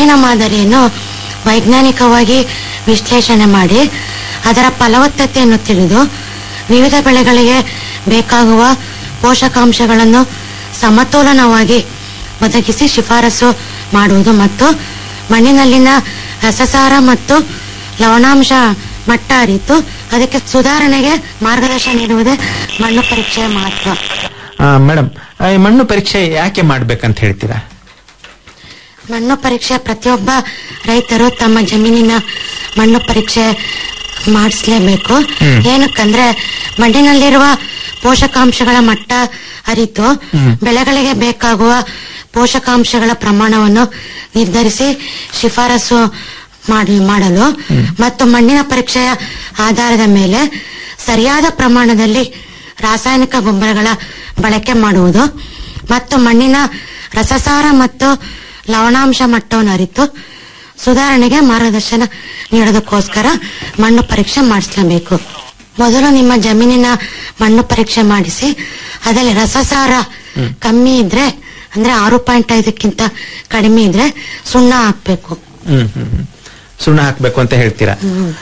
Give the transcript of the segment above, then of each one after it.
ಮಣ್ಣಿನ ಮಾದರಿಯನ್ನು ವೈಜ್ಞಾನಿಕವಾಗಿ ವಿಶ್ಲೇಷಣೆ ಮಾಡಿ ಅದರ ಫಲವತ್ತತೆಯನ್ನು ತಿಳಿದು ವಿವಿಧ ಬೆಳೆಗಳಿಗೆ ಬೇಕಾಗುವ ಪೋಷಕಾಂಶಗಳನ್ನು ಸಮತೋಲನವಾಗಿ ಒದಗಿಸಿ ಶಿಫಾರಸು ಮಾಡುವುದು ಮತ್ತು ಮಣ್ಣಿನಲ್ಲಿನ ರಸಸಾರ ಮತ್ತು ಲವಣಾಂಶ ಮಟ್ಟ ಅರಿತು ಅದಕ್ಕೆ ಸುಧಾರಣೆಗೆ ಮಾರ್ಗದರ್ಶನ ನೀಡುವುದೇ ಮಣ್ಣು ಪರೀಕ್ಷೆಯ ಮಹತ್ವ ಮೇಡಮ್ ಈ ಮಣ್ಣು ಪರೀಕ್ಷೆ ಯಾಕೆ ಮಾಡ್ಬೇಕಂತ ಹೇಳ್ತೀರಾ ಮಣ್ಣು ಪರೀಕ್ಷೆ ಪ್ರತಿಯೊಬ್ಬ ರೈತರು ತಮ್ಮ ಜಮೀನಿನ ಮಣ್ಣು ಪರೀಕ್ಷೆ ಮಾಡಿಸ್ಲೇಬೇಕು ಹ್ಮ್. ಏನಕ್ಕಂದ್ರೆ ಮಣ್ಣಿನಲ್ಲಿರುವ ಪೋಷಕಾಂಶಗಳ ಮಟ್ಟ ಅರಿತು ಬೆಳೆಗಳಿಗೆ ಬೇಕಾಗುವ ಪೋಷಕಾಂಶಗಳ ಪ್ರಮಾಣವನ್ನು ನಿರ್ಧರಿಸಿ ಶಿಫಾರಸು ಮಾಡ- ಮಾಡಲು ಮತ್ತು ಮಣ್ಣಿನ ಪರೀಕ್ಷೆಯ ಆಧಾರದ ಮೇಲೆ ಸರಿಯಾದ ಪ್ರಮಾಣದಲ್ಲಿ ರಾಸಾಯನಿಕ ಗೊಬ್ಬರಗಳ ಬಳಕೆ ಮಾಡುವುದು ಮತ್ತು ಮಣ್ಣಿನ ರಸಸಾರ ಮತ್ತು ಲವಣಾಂಶ ಮಟ್ಟವನ್ನು ಅರಿತು ಸುಧಾರಣೆಗೆ ಮಾರ್ಗದರ್ಶನ ನೀಡೋದಕ್ಕೋಸ್ಕರ ಮಣ್ಣು ಪರೀಕ್ಷೆ ಮಾಡಿಸ್ಲೇಬೇಕು ಮೊದಲು ನಿಮ್ಮ ಜಮೀನಿನ ಮಣ್ಣು ಪರೀಕ್ಷೆ ಮಾಡಿಸಿ ಅದರಲ್ಲಿ ರಸಸಾರ ಕಮ್ಮಿ ಇದ್ರೆ ಅಂದ್ರೆ ಆರು ಪಾಯಿಂಟ್ ಐದಕ್ಕಿಂತ ಕಡಿಮೆ ಇದ್ರೆ ಸುಣ್ಣ ಹಾಕ್ಬೇಕು ಹ್ಮ್ ಹ್ಮ್ ಹ್ಮ್. ಸುಣ್ಣ ಹಾಕ್ಬೇಕು ಅಂತ ಹೇಳ್ತೀರಾ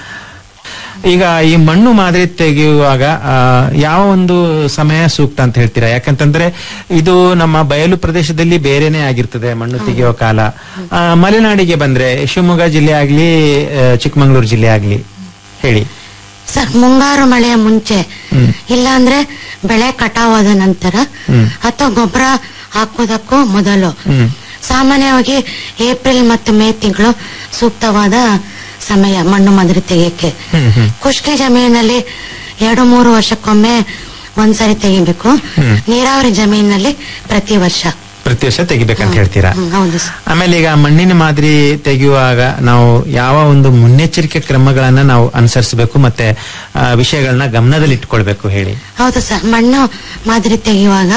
ಈಗ ಈ ಮಣ್ಣು ಮಾದರಿ ತೆಗೆಯುವಾಗ ಆ, ಯಾವ ಒಂದು ಸಮಯ ಸೂಕ್ತ ಅಂತ ಹೇಳ್ತೀರಾ ಯಾಕಂತಂದ್ರೆ ಇದು ನಮ್ಮ ಬಯಲು ಪ್ರದೇಶದಲ್ಲಿ ಬೇರೆನೆ ಆಗಿರ್ತದೆ ಮಣ್ಣು ತೆಗೆಯುವ ಕಾಲ ಆ, ಮಲೆನಾಡಿಗೆ ಬಂದ್ರೆ ಶಿವಮೊಗ್ಗ ಜಿಲ್ಲೆ ಆಗ್ಲಿ ಆ, ಚಿಕ್ಕಮಗಳೂರು ಜಿಲ್ಲೆ ಆಗ್ಲಿ ಹೇಳಿ ಸರ್ ಮುಂಗಾರು ಮಳೆಯ ಮುಂಚೆ ಇಲ್ಲ ಅಂದ್ರೆ ಬೆಳೆ ಕಟಾವಾದ ನಂತರ ಹ್ಮ್. ಅಥವಾ ಗೊಬ್ಬರ ಹಾಕೋದಕ್ಕೂ ಮೊದಲು ಹ್ಮ್ ಸಾಮಾನ್ಯವಾಗಿ ಏಪ್ರಿಲ್ ಮತ್ತು ಮೇ ತಿಂಗಳು ಸೂಕ್ತವಾದ ಸಮಯ ಮಣ್ಣು ಮಾದರಿ ತೆಗೆಯಕ್ಕೆ ಹ್ಮ್ ಹ್ಮ್ ಖುಷ್ಕಿ ಜಮೀನಿನಲ್ಲಿ ಎರಡು ಮೂರು ವರ್ಷಕ್ಕೊಮ್ಮೆ ಒಂದ್ಸರಿ ತೆಗಿಬೇಕು ಹ್ಮ್. ನೀರಾವರಿ ಜಮೀನಿನಲ್ಲಿ ಪ್ರತಿ ವರ್ಷ ಪ್ರತಿ ವರ್ಷ ತೆಗಿಬೇಕಂತ ಹೇಳ್ತೀರಾ ಹ್ಮ್, ಹೌದು ಸರ್ ಆಮೇಲೆ ಈಗ ಮಣ್ಣಿನ ಮಾದರಿ ತೆಗೆಯುವಾಗ ನಾವು ಯಾವ ಒಂದು ಮುನ್ನೆಚ್ಚರಿಕೆ ಕ್ರಮಗಳನ್ನ ನಾವು ಅನುಸರಿಸಬೇಕು ಮತ್ತೆ ಆ, ವಿಷಯಗಳನ್ನ ಗಮನದಲ್ಲಿ ಇಟ್ಕೊಳ್ಬೇಕು ಹೇಳಿ ಹೌದು ಸರ್ ಮಣ್ಣು ಮಾದರಿ ತೆಗೆಯುವಾಗ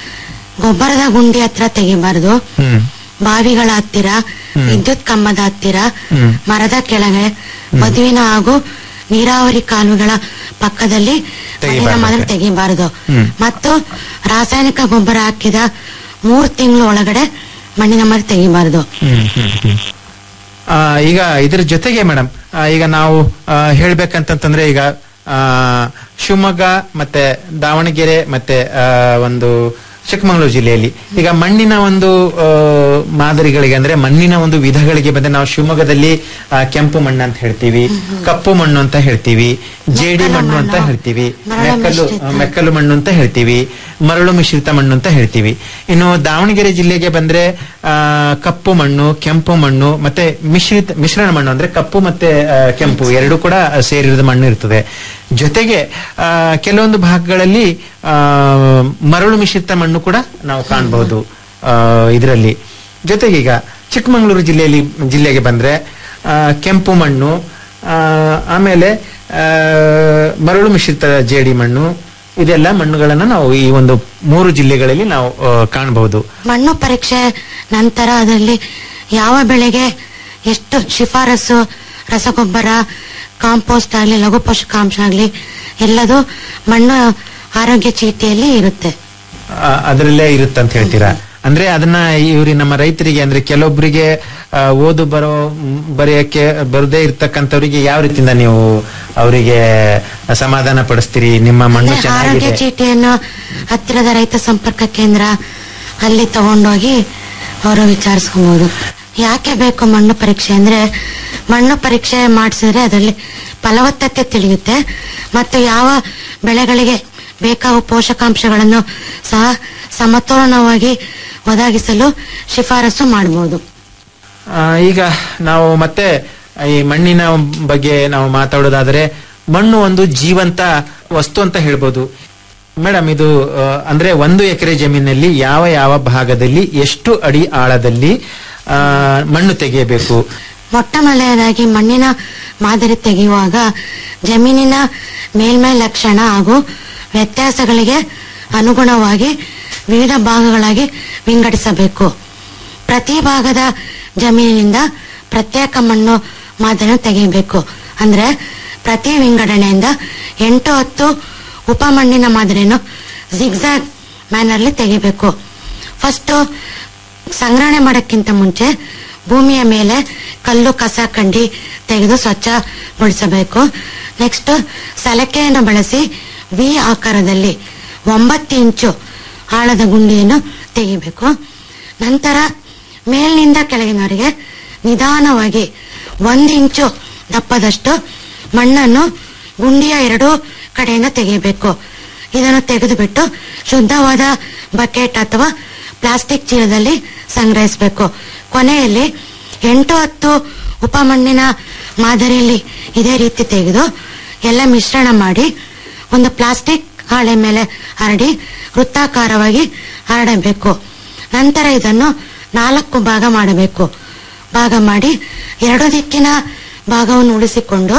ಗೊಬ್ಬರದ ಗುಂಡಿ ಹತ್ರ ತೆಗಿಬಾರ್ದು ಹ್ಮ್ ಬಾವಿಗಳ ಹತ್ತಿರ ವಿದ್ಯುತ್ ಕಂಬದ ಹತ್ತಿರ ಹ್ಮ್. ಮರದ ಕೆಳಗೆ ಮದುವಿನ ಹಾಗೂ ನೀರಾವರಿ ಕಾಲುವೆಗಳ ಪಕ್ಕದಲ್ಲಿ ಮಣ್ಣಿನ ತೆಗಿಬಾರ್ದು. ಮಾದರಿ ತೆಗಿಬಾರದು ಹ್ಮ್. ಮತ್ತು ರಾಸಾಯನಿಕ ಗೊಬ್ಬರ ಹಾಕಿದ ಮೂರ್ ತಿಂಗಳು ಒಳಗಡೆ ಮಣ್ಣಿನ ಮಾದರಿ ತೆಗಿಬಾರದು ಹ್ಮ್, ಹ್ಮ್, ಹ್ಮ್. ಆ, ಈಗ ಇದ್ರ ಜೊತೆಗೆ ಮೇಡಮ್ ಈಗ ನಾವು ಆ, ಹೇಳ್ಬೇಕಂತಂತಂದ್ರೆ ಈಗ ಆ, ಶಿವಮೊಗ್ಗ ಮತ್ತೆ ದಾವಣಗೆರೆ ಮತ್ತೆ ಆ, ಒಂದು ಚಿಕ್ಕಮಗಳೂರು ಜಿಲ್ಲೆಯಲ್ಲಿ ಈಗ ಮಣ್ಣಿನ ಒಂದು ಆ, ಮಾದರಿಗಳಿಗೆ ಅಂದ್ರೆ ಮಣ್ಣಿನ ಒಂದು ವಿಧಗಳಿಗೆ ಬಂದ್ರೆ ನಾವು ಶಿವಮೊಗ್ಗದಲ್ಲಿ ಆ, ಕೆಂಪು ಮಣ್ಣು ಅಂತ ಹೇಳ್ತೀವಿ ಕಪ್ಪು ಮಣ್ಣು ಅಂತ ಹೇಳ್ತೀವಿ ಜೇಡಿ ಮಣ್ಣು ಅಂತ ಹೇಳ್ತೀವಿ ಮರಳು ಮೆಕ್ಕಲು ಮಿಶ್ರಿತ. ಮೆಕ್ಕಲು ಮಣ್ಣು ಅಂತ ಹೇಳ್ತೀವಿ ಮರಳು ಮಿಶ್ರಿತ ಮಣ್ಣು ಅಂತ ಹೇಳ್ತೀವಿ ಇನ್ನು ದಾವಣಗೆರೆ ಜಿಲ್ಲೆಗೆ ಬಂದ್ರೆ ಆ, ಕಪ್ಪು ಮಣ್ಣು ಕೆಂಪು ಮಣ್ಣು ಮತ್ತೆ ಮಿಶ್ರಿತ ಮಿಶ್ರಣ ಮಣ್ಣು ಅಂದ್ರೆ ಕಪ್ಪು ಮತ್ತೆ ಆ, ಕೆಂಪು ಎರಡು ಕೂಡ ಸೇರಿರದ ಮಣ್ಣು ಇರ್ತದೆ ಜೊತೆಗೆ ಆ, ಕೆಲವೊಂದು ಭಾಗಗಳಲ್ಲಿ ಆ, ಮರಳು ಮಿಶ್ರಿತ ಮಣ್ಣು ಕೂಡ ನಾವು ಕಾಣಬಹುದು ಇದರಲ್ಲಿ ಜೊತೆಗೆ ಈಗ ಚಿಕ್ಕಮಗಳೂರು ಜಿಲ್ಲೆಯಲ್ಲಿ ಜಿಲ್ಲೆಗೆ ಬಂದ್ರೆ ಆ, ಕೆಂಪು ಮಣ್ಣು ಆ, ಆಮೇಲೆ ಆ, ಮರಳು ಮಿಶ್ರಿತ ಜೇಡಿ ಮಣ್ಣು ಇದೆಲ್ಲ ಮಣ್ಣುಗಳನ್ನ ನಾವು ಈ ಒಂದು ಮೂರು ಜಿಲ್ಲೆಗಳಲ್ಲಿ ನಾವು ಆ, ಕಾಣಬಹುದು ಮಣ್ಣು ಪರೀಕ್ಷೆ ನಂತರ ಅದರಲ್ಲಿ ಯಾವ ಬೆಳೆಗೆ ಎಷ್ಟು ಶಿಫಾರಸು ರಸಗೊಬ್ಬರ ಕಾಂಪೋಸ್ಟ್ ಆಗಲಿ ಲಘು ಪೋಷಕಾಂಶ ಆಗಲಿ ಎಲ್ಲದು ಮಣ್ಣು ಆರೋಗ್ಯ ಚೀಟಿಯಲ್ಲಿ ಇರುತ್ತೆ ಆ, ಅದರಲ್ಲೇ ಇರುತ್ತಂತ ಹೇಳ್ತೀರಾ ಅಂದ್ರೆ ಅದನ್ನ ಇವ್ರಿ ನಮ್ಮ ರೈತರಿಗೆ ಅಂದ್ರೆ ಕೆಲವೊಬ್ಬರಿಗೆ ಆ, ಓದು ಬರೋ ಮ್, ಬರೆಯಕ್ಕೆ ಬರದೇ ಇರ್ತಕ್ಕಂಥವ್ರಿಗೆ ಯಾವ ರೀತಿಯಿಂದ ನೀವು ಅವರಿಗೆ ಸಮಾಧಾನ ಪಡಿಸ್ತೀರಿ ನಿಮ್ಮ ಮಣ್ಣು ಅಂದ್ರೆ ಆರೋಗ್ಯ ಚೆನ್ನಾಗಿದೆ ಚೀಟಿಯನ್ನು ಹತ್ತಿರದ ರೈತ ಸಂಪರ್ಕ ಕೇಂದ್ರ ಅಲ್ಲಿ ತಗೊಂಡೋಗಿ ಅವರು ವಿಚಾರಿಸ್ಕೊಬಹುದು ಯಾಕೆ ಬೇಕು ಮಣ್ಣು ಪರೀಕ್ಷೆ ಅಂದ್ರೆ ಮಣ್ಣು ಪರೀಕ್ಷೆ ಮಾಡಿಸಿದ್ರೆ ಅದರಲ್ಲಿ ಫಲವತ್ತತೆ ತಿಳಿಯುತ್ತೆ ಮತ್ತು ಯಾವ ಬೆಳೆಗಳಿಗೆ ಬೇಕಾಗುವ ಪೋಷಕಾಂಶಗಳನ್ನು ಸಹ ಸಮತೋಲನವಾಗಿ ಒದಗಿಸಲು ಶಿಫಾರಸು ಮಾಡಬಹುದು ಆ, ಈಗ ನಾವು ಮತ್ತೆ ಈ ಮಣ್ಣಿನ ಬಗ್ಗೆ ನಾವು ಮಾತಾಡೋದಾದ್ರೆ ಮಣ್ಣು ಒಂದು ಜೀವಂತ ವಸ್ತು ಅಂತ ಹೇಳ್ಬೋದು ಮೇಡಮ್ ಇದು ಆ, ಅಂದ್ರೆ ಒಂದು ಎಕರೆ ಜಮೀನಲ್ಲಿ ಯಾವ ಯಾವ ಭಾಗದಲ್ಲಿ ಎಷ್ಟು ಅಡಿ ಆಳದಲ್ಲಿ ಆ, ಮಣ್ಣು ತೆಗೆಯಬೇಕು ಮೊಟ್ಟ ಮೊದಲನೇದಾಗಿ ಮಣ್ಣಿನ ಮಾದರಿ ತೆಗೆಯುವಾಗ ಜಮೀನಿನ ಮೇಲ್ಮೈ ಲಕ್ಷಣ ಹಾಗೂ ವ್ಯತ್ಯಾಸಗಳಿಗೆ ಅನುಗುಣವಾಗಿ ವಿವಿಧ ಭಾಗಗಳಾಗಿ ವಿಂಗಡಿಸಬೇಕು ಪ್ರತಿ ಭಾಗದ ಜಮೀನಿನಿಂದ ಪ್ರತ್ಯೇಕ ಮಣ್ಣು ಮಾದರಿಯನ್ನು ತೆಗೆಯಬೇಕು ಅಂದ್ರೆ ಪ್ರತಿ ವಿಂಗಡಣೆಯಿಂದ ಎಂಟು ಹತ್ತು ಉಪಮಣ್ಣಿನ ಮಾದರಿಯನ್ನು ಜಿಗ್ಜಾಗ್ ಮ್ಯಾನರ್ಲಿ ತೆಗಿಬೇಕು ಫಸ್ಟ್ ಸಂಗ್ರಹಣೆ ಮಾಡೋಕ್ಕಿಂತ ಮುಂಚೆ ಭೂಮಿಯ ಮೇಲೆ ಕಲ್ಲು ಕಸ ಕಂಡಿ ತೆಗೆದು ಸ್ವಚ್ಛಗೊಳಿಸಬೇಕು ನೆಕ್ಸ್ಟ್ ಸಲಕೆಯನ್ನು ಬಳಸಿ ವಿ ಆಕಾರದಲ್ಲಿ ಒಂಬತ್ತು ಇಂಚು ಆಳದ ಗುಂಡಿಯನ್ನು ತೆಗಿಬೇಕು ನಂತರ ಮೇಲಿನಿಂದ ಕೆಳಗಿನವರೆಗೆ ನಿಧಾನವಾಗಿ ಒಂದು ಇಂಚು ದಪ್ಪದಷ್ಟು ಮಣ್ಣನ್ನು ಗುಂಡಿಯ ಎರಡೂ ಕಡೆಯಿಂದ ತೆಗೆಯಬೇಕು ಇದನ್ನು ತೆಗೆದುಬಿಟ್ಟು ಶುದ್ಧವಾದ ಬಕೆಟ್ ಅಥವಾ ಪ್ಲಾಸ್ಟಿಕ್ ಚೀಲದಲ್ಲಿ ಸಂಗ್ರಹಿಸಬೇಕು ಕೊನೆಯಲ್ಲಿ ಎಂಟು ಹತ್ತು ಉಪಮಣ್ಣಿನ ಮಾದರಿಯಲ್ಲಿ ಇದೇ ರೀತಿ ತೆಗೆದು ಎಲ್ಲ ಮಿಶ್ರಣ ಮಾಡಿ ಒಂದು ಪ್ಲಾಸ್ಟಿಕ್ ಹಾಳೆ ಮೇಲೆ ಹರಡಿ ವೃತ್ತಾಕಾರವಾಗಿ ಹರಡಬೇಕು ನಂತರ ಇದನ್ನು ನಾಲ್ಕು ಭಾಗ ಮಾಡಬೇಕು ಭಾಗ ಮಾಡಿ ಎರಡು ದಿಕ್ಕಿನ ಭಾಗವನ್ನು ಉಳಿಸಿಕೊಂಡು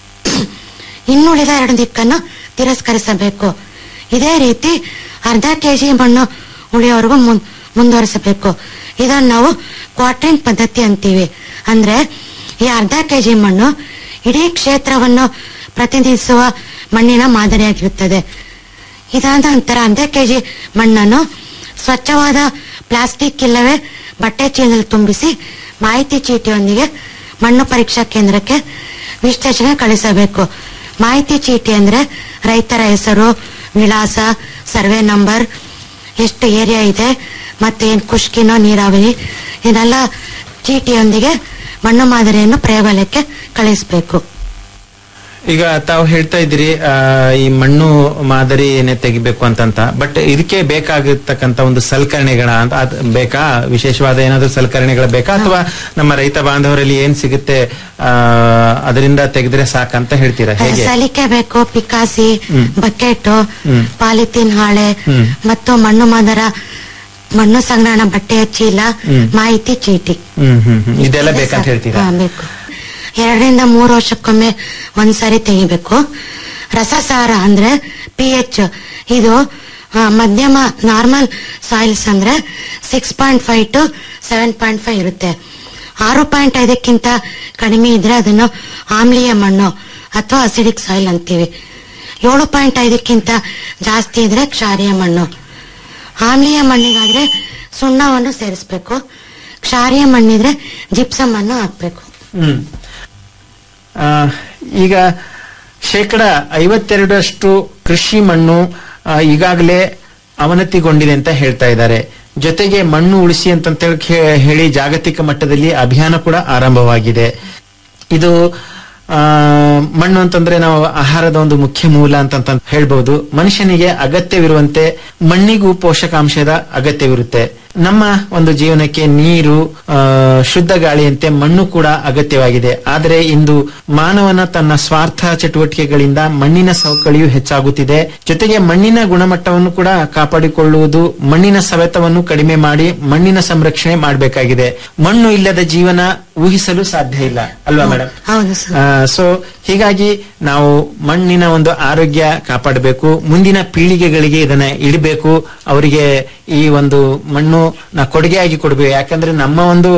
ಇನ್ನುಳಿದ ಎರಡು ದಿಕ್ಕನ್ನು ತಿರಸ್ಕರಿಸಬೇಕು ಇದೇ ರೀತಿ ಅರ್ಧ ಕೆಜಿ ಮಣ್ಣು ಉಳಿಯೋವರೆಗೂ ಮುನ್- ಮುಂದುವರಿಸಬೇಕು ಇದನ್ನು ನಾವು ಕ್ವಾಟ್ರಿಂಗ್ ಪದ್ಧತಿ ಅಂತೀವಿ ಅಂದ್ರೆ ಈ ಅರ್ಧ ಕೆಜಿ ಮಣ್ಣು ಇಡೀ ಕ್ಷೇತ್ರವನ್ನು ಪ್ರತಿನಿಧಿಸುವ ಮಣ್ಣಿನ ಮಾದರಿಯಾಗಿರುತ್ತದೆ ಇದಾದ ನಂತರ ಅರ್ಧ ಕೆಜಿ ಮಣ್ಣನ್ನು ಸ್ವಚ್ಛವಾದ ಪ್ಲಾಸ್ಟಿಕ್ ಇಲ್ಲವೇ ಬಟ್ಟೆ ಚೀಲದಲ್ಲಿ ತುಂಬಿಸಿ ಮಾಹಿತಿ ಚೀಟಿಯೊಂದಿಗೆ ಮಣ್ಣು ಪರೀಕ್ಷಾ ಕೇಂದ್ರಕ್ಕೆ ವಿಶ್ಲೇಷಣೆ ಕಳಿಸಬೇಕು ಮಾಹಿತಿ ಚೀಟಿ ಅಂದ್ರೆ ರೈತರ ಹೆಸರು ವಿಳಾಸ ಸರ್ವೆ ನಂಬರ್ ಎಷ್ಟು ಏರಿಯಾ ಇದೆ ಮತ್ತೆ ಏನ್ ಖುಷ್ಕಿನೋ ನೀರಾವರಿ ಇದೆಲ್ಲ ಚೀಟಿಯೊಂದಿಗೆ ಮಣ್ಣು ಮಾದರಿಯನ್ನು ಪ್ರಯೋಗಾಲಯಕ್ಕೆ ಕಳಿಸಬೇಕು ಈಗ ತಾವು ಹೇಳ್ತಾ ಇದ್ದೀರಿ ಆ, ಈ ಮಣ್ಣು ಮಾದರಿ ಏನೇ ತೆಗಿಬೇಕು ಅಂತಂತ ಬಟ್ ಇದಕ್ಕೆ ಬೇಕಾಗಿರ್ತಕ್ಕಂತ ಒಂದು ಸಲಕರಣೆಗಳ ಅಂತ ಅದ್ ಬೇಕಾ ವಿಶೇಷವಾದ ಏನಾದ್ರು ಸಲಕರಣೆಗಳ ಬೇಕಾ ಅಥವಾ ನಮ್ಮ ರೈತ ಬಾಂಧವರಲ್ಲಿ ಏನ್ ಸಿಗುತ್ತೆ ಆ, ಅದರಿಂದ ತೆಗೆದ್ರೆ ಸಾಕಂತ ಹೇಳ್ತೀರಾ ಹೇಗೆ ಸಲಿಕೆ ಬೇಕು ಪಿಕಾಸಿ ಹ್ಮ್. ಬಕೆಟ್ ಹ್ಮ್. ಪಾಲಿಥೀನ್ ಹಾಳೆ ಹ್ಮ್. ಮತ್ತು ಮಣ್ಣು ಮಾದರ ಮಣ್ಣು ಸಂಗ್ರಹಣ ಬಟ್ಟೆಯ ಚೀಲ ಹ್ಮ್. ಮಾಹಿತಿ ಚೀಟಿ ಹ್ಮ್ ಹ್ಮ್ ಹ್ಮ್. ಇದೆಲ್ಲ ಬೇಕಂತ ಹೇಳ್ತೀರಾ ಹಾ, ಬೇಕು ಎರಡರಿಂದ ಮೂರು ವರ್ಷಕ್ಕೊಮ್ಮೆ ಒಂದ್ಸರಿ ತೆಗಿಬೇಕು ರಸಸಾರ ಅಂದ್ರೆ ಪಿ ಎಚ್ ಇದು ಆ, ಮಧ್ಯಮ ನಾರ್ಮಲ್ ಸಾಯಿಲ್ಸ್ ಅಂದ್ರೆ six point five to seven point five ಇರುತ್ತೆ ಆರು ಪಾಯಿಂಟ್ ಐದಕ್ಕಿಂತ ಕಡಿಮೆ ಇದ್ರೆ ಅದನ್ನು ಆಮ್ಲೀಯ ಮಣ್ಣು ಅಥವಾ ಅಸಿಡಿಕ್ ಸಾಯಿಲ್ ಅಂತೀವಿ ಏಳು ಪಾಯಿಂಟ್ ಐದಕ್ಕಿಂತ ಜಾಸ್ತಿ ಇದ್ರೆ ಕ್ಷಾರೀಯ ಮಣ್ಣು ಆಮ್ಲೀಯ ಮಣ್ಣಿಗಾದ್ರೆ ಸುಣ್ಣವನ್ನು ಸೇರಿಸಬೇಕು ಕ್ಷಾರೀಯ ಮಣ್ಣಿದ್ರೆ ಜಿಪ್ಸಮ್ ಅನ್ನು ಹಾಕ್ಬೇಕು ಹ್ಮ್ ಆ, ಈಗ ಶೇಕಡ ಐವತ್ತೆರಡರಷ್ಟು ಕೃಷಿ ಮಣ್ಣು ಆ, ಈಗಾಗಲೇ ಅವನತಿಗೊಂಡಿದೆ ಅಂತ ಹೇಳ್ತಾ ಇದ್ದಾರೆ ಜೊತೆಗೆ ಮಣ್ಣು ಉಳಿಸಿ ಅಂತ ಹೇಳಿ ಜಾಗತಿಕ ಮಟ್ಟದಲ್ಲಿ ಅಭಿಯಾನ ಕೂಡ ಆರಂಭವಾಗಿದೆ ಇದು ಆ, ಮಣ್ಣು ಅಂತಂದ್ರೆ ನಾವು ಆಹಾರದ ಒಂದು ಮುಖ್ಯ ಮೂಲ ಅಂತ ಹೇಳ್ಬಹುದು ಮನುಷ್ಯನಿಗೆ ಅಗತ್ಯವಿರುವಂತೆ ಮಣ್ಣಿಗೂ ಪೋಷಕಾಂಶದ ಅಗತ್ಯವಿರುತ್ತೆ ನಮ್ಮ ಒಂದು ಜೀವನಕ್ಕೆ ನೀರು ಆ, ಶುದ್ಧ ಗಾಳಿಯಂತೆ ಮಣ್ಣು ಕೂಡ ಅಗತ್ಯವಾಗಿದೆ ಆದರೆ ಇಂದು ಮಾನವನ ತನ್ನ ಸ್ವಾರ್ಥ ಚಟುವಟಿಕೆಗಳಿಂದ ಮಣ್ಣಿನ ಸವಕಳಿಯು ಹೆಚ್ಚಾಗುತ್ತಿದೆ ಜೊತೆಗೆ ಮಣ್ಣಿನ ಗುಣಮಟ್ಟವನ್ನು ಕೂಡ ಕಾಪಾಡಿಕೊಳ್ಳುವುದು ಮಣ್ಣಿನ ಸವೆತವನ್ನು ಕಡಿಮೆ ಮಾಡಿ ಮಣ್ಣಿನ ಸಂರಕ್ಷಣೆ ಮಾಡಬೇಕಾಗಿದೆ ಮಣ್ಣು ಇಲ್ಲದ ಜೀವನ ಊಹಿಸಲು ಸಾಧ್ಯ ಇಲ್ಲ ಅಲ್ವಾ ಮೇಡಮ್ ಹೌದು ಸರ್ ಸೊ ಹೀಗಾಗಿ ನಾವು ಮಣ್ಣಿನ ಒಂದು ಆರೋಗ್ಯ ಕಾಪಾಡಬೇಕು ಮುಂದಿನ ಪೀಳಿಗೆಗಳಿಗೆ ಇದನ್ನ ಇಡಬೇಕು ಅವರಿಗೆ ಈ ಒಂದು ಮಣ್ಣು ನಾ ಕೊಡುಗೆಯಾಗಿ ಕೊಡಬೇಕು ಯಾಕಂದ್ರೆ ನಮ್ಮ ಒಂದು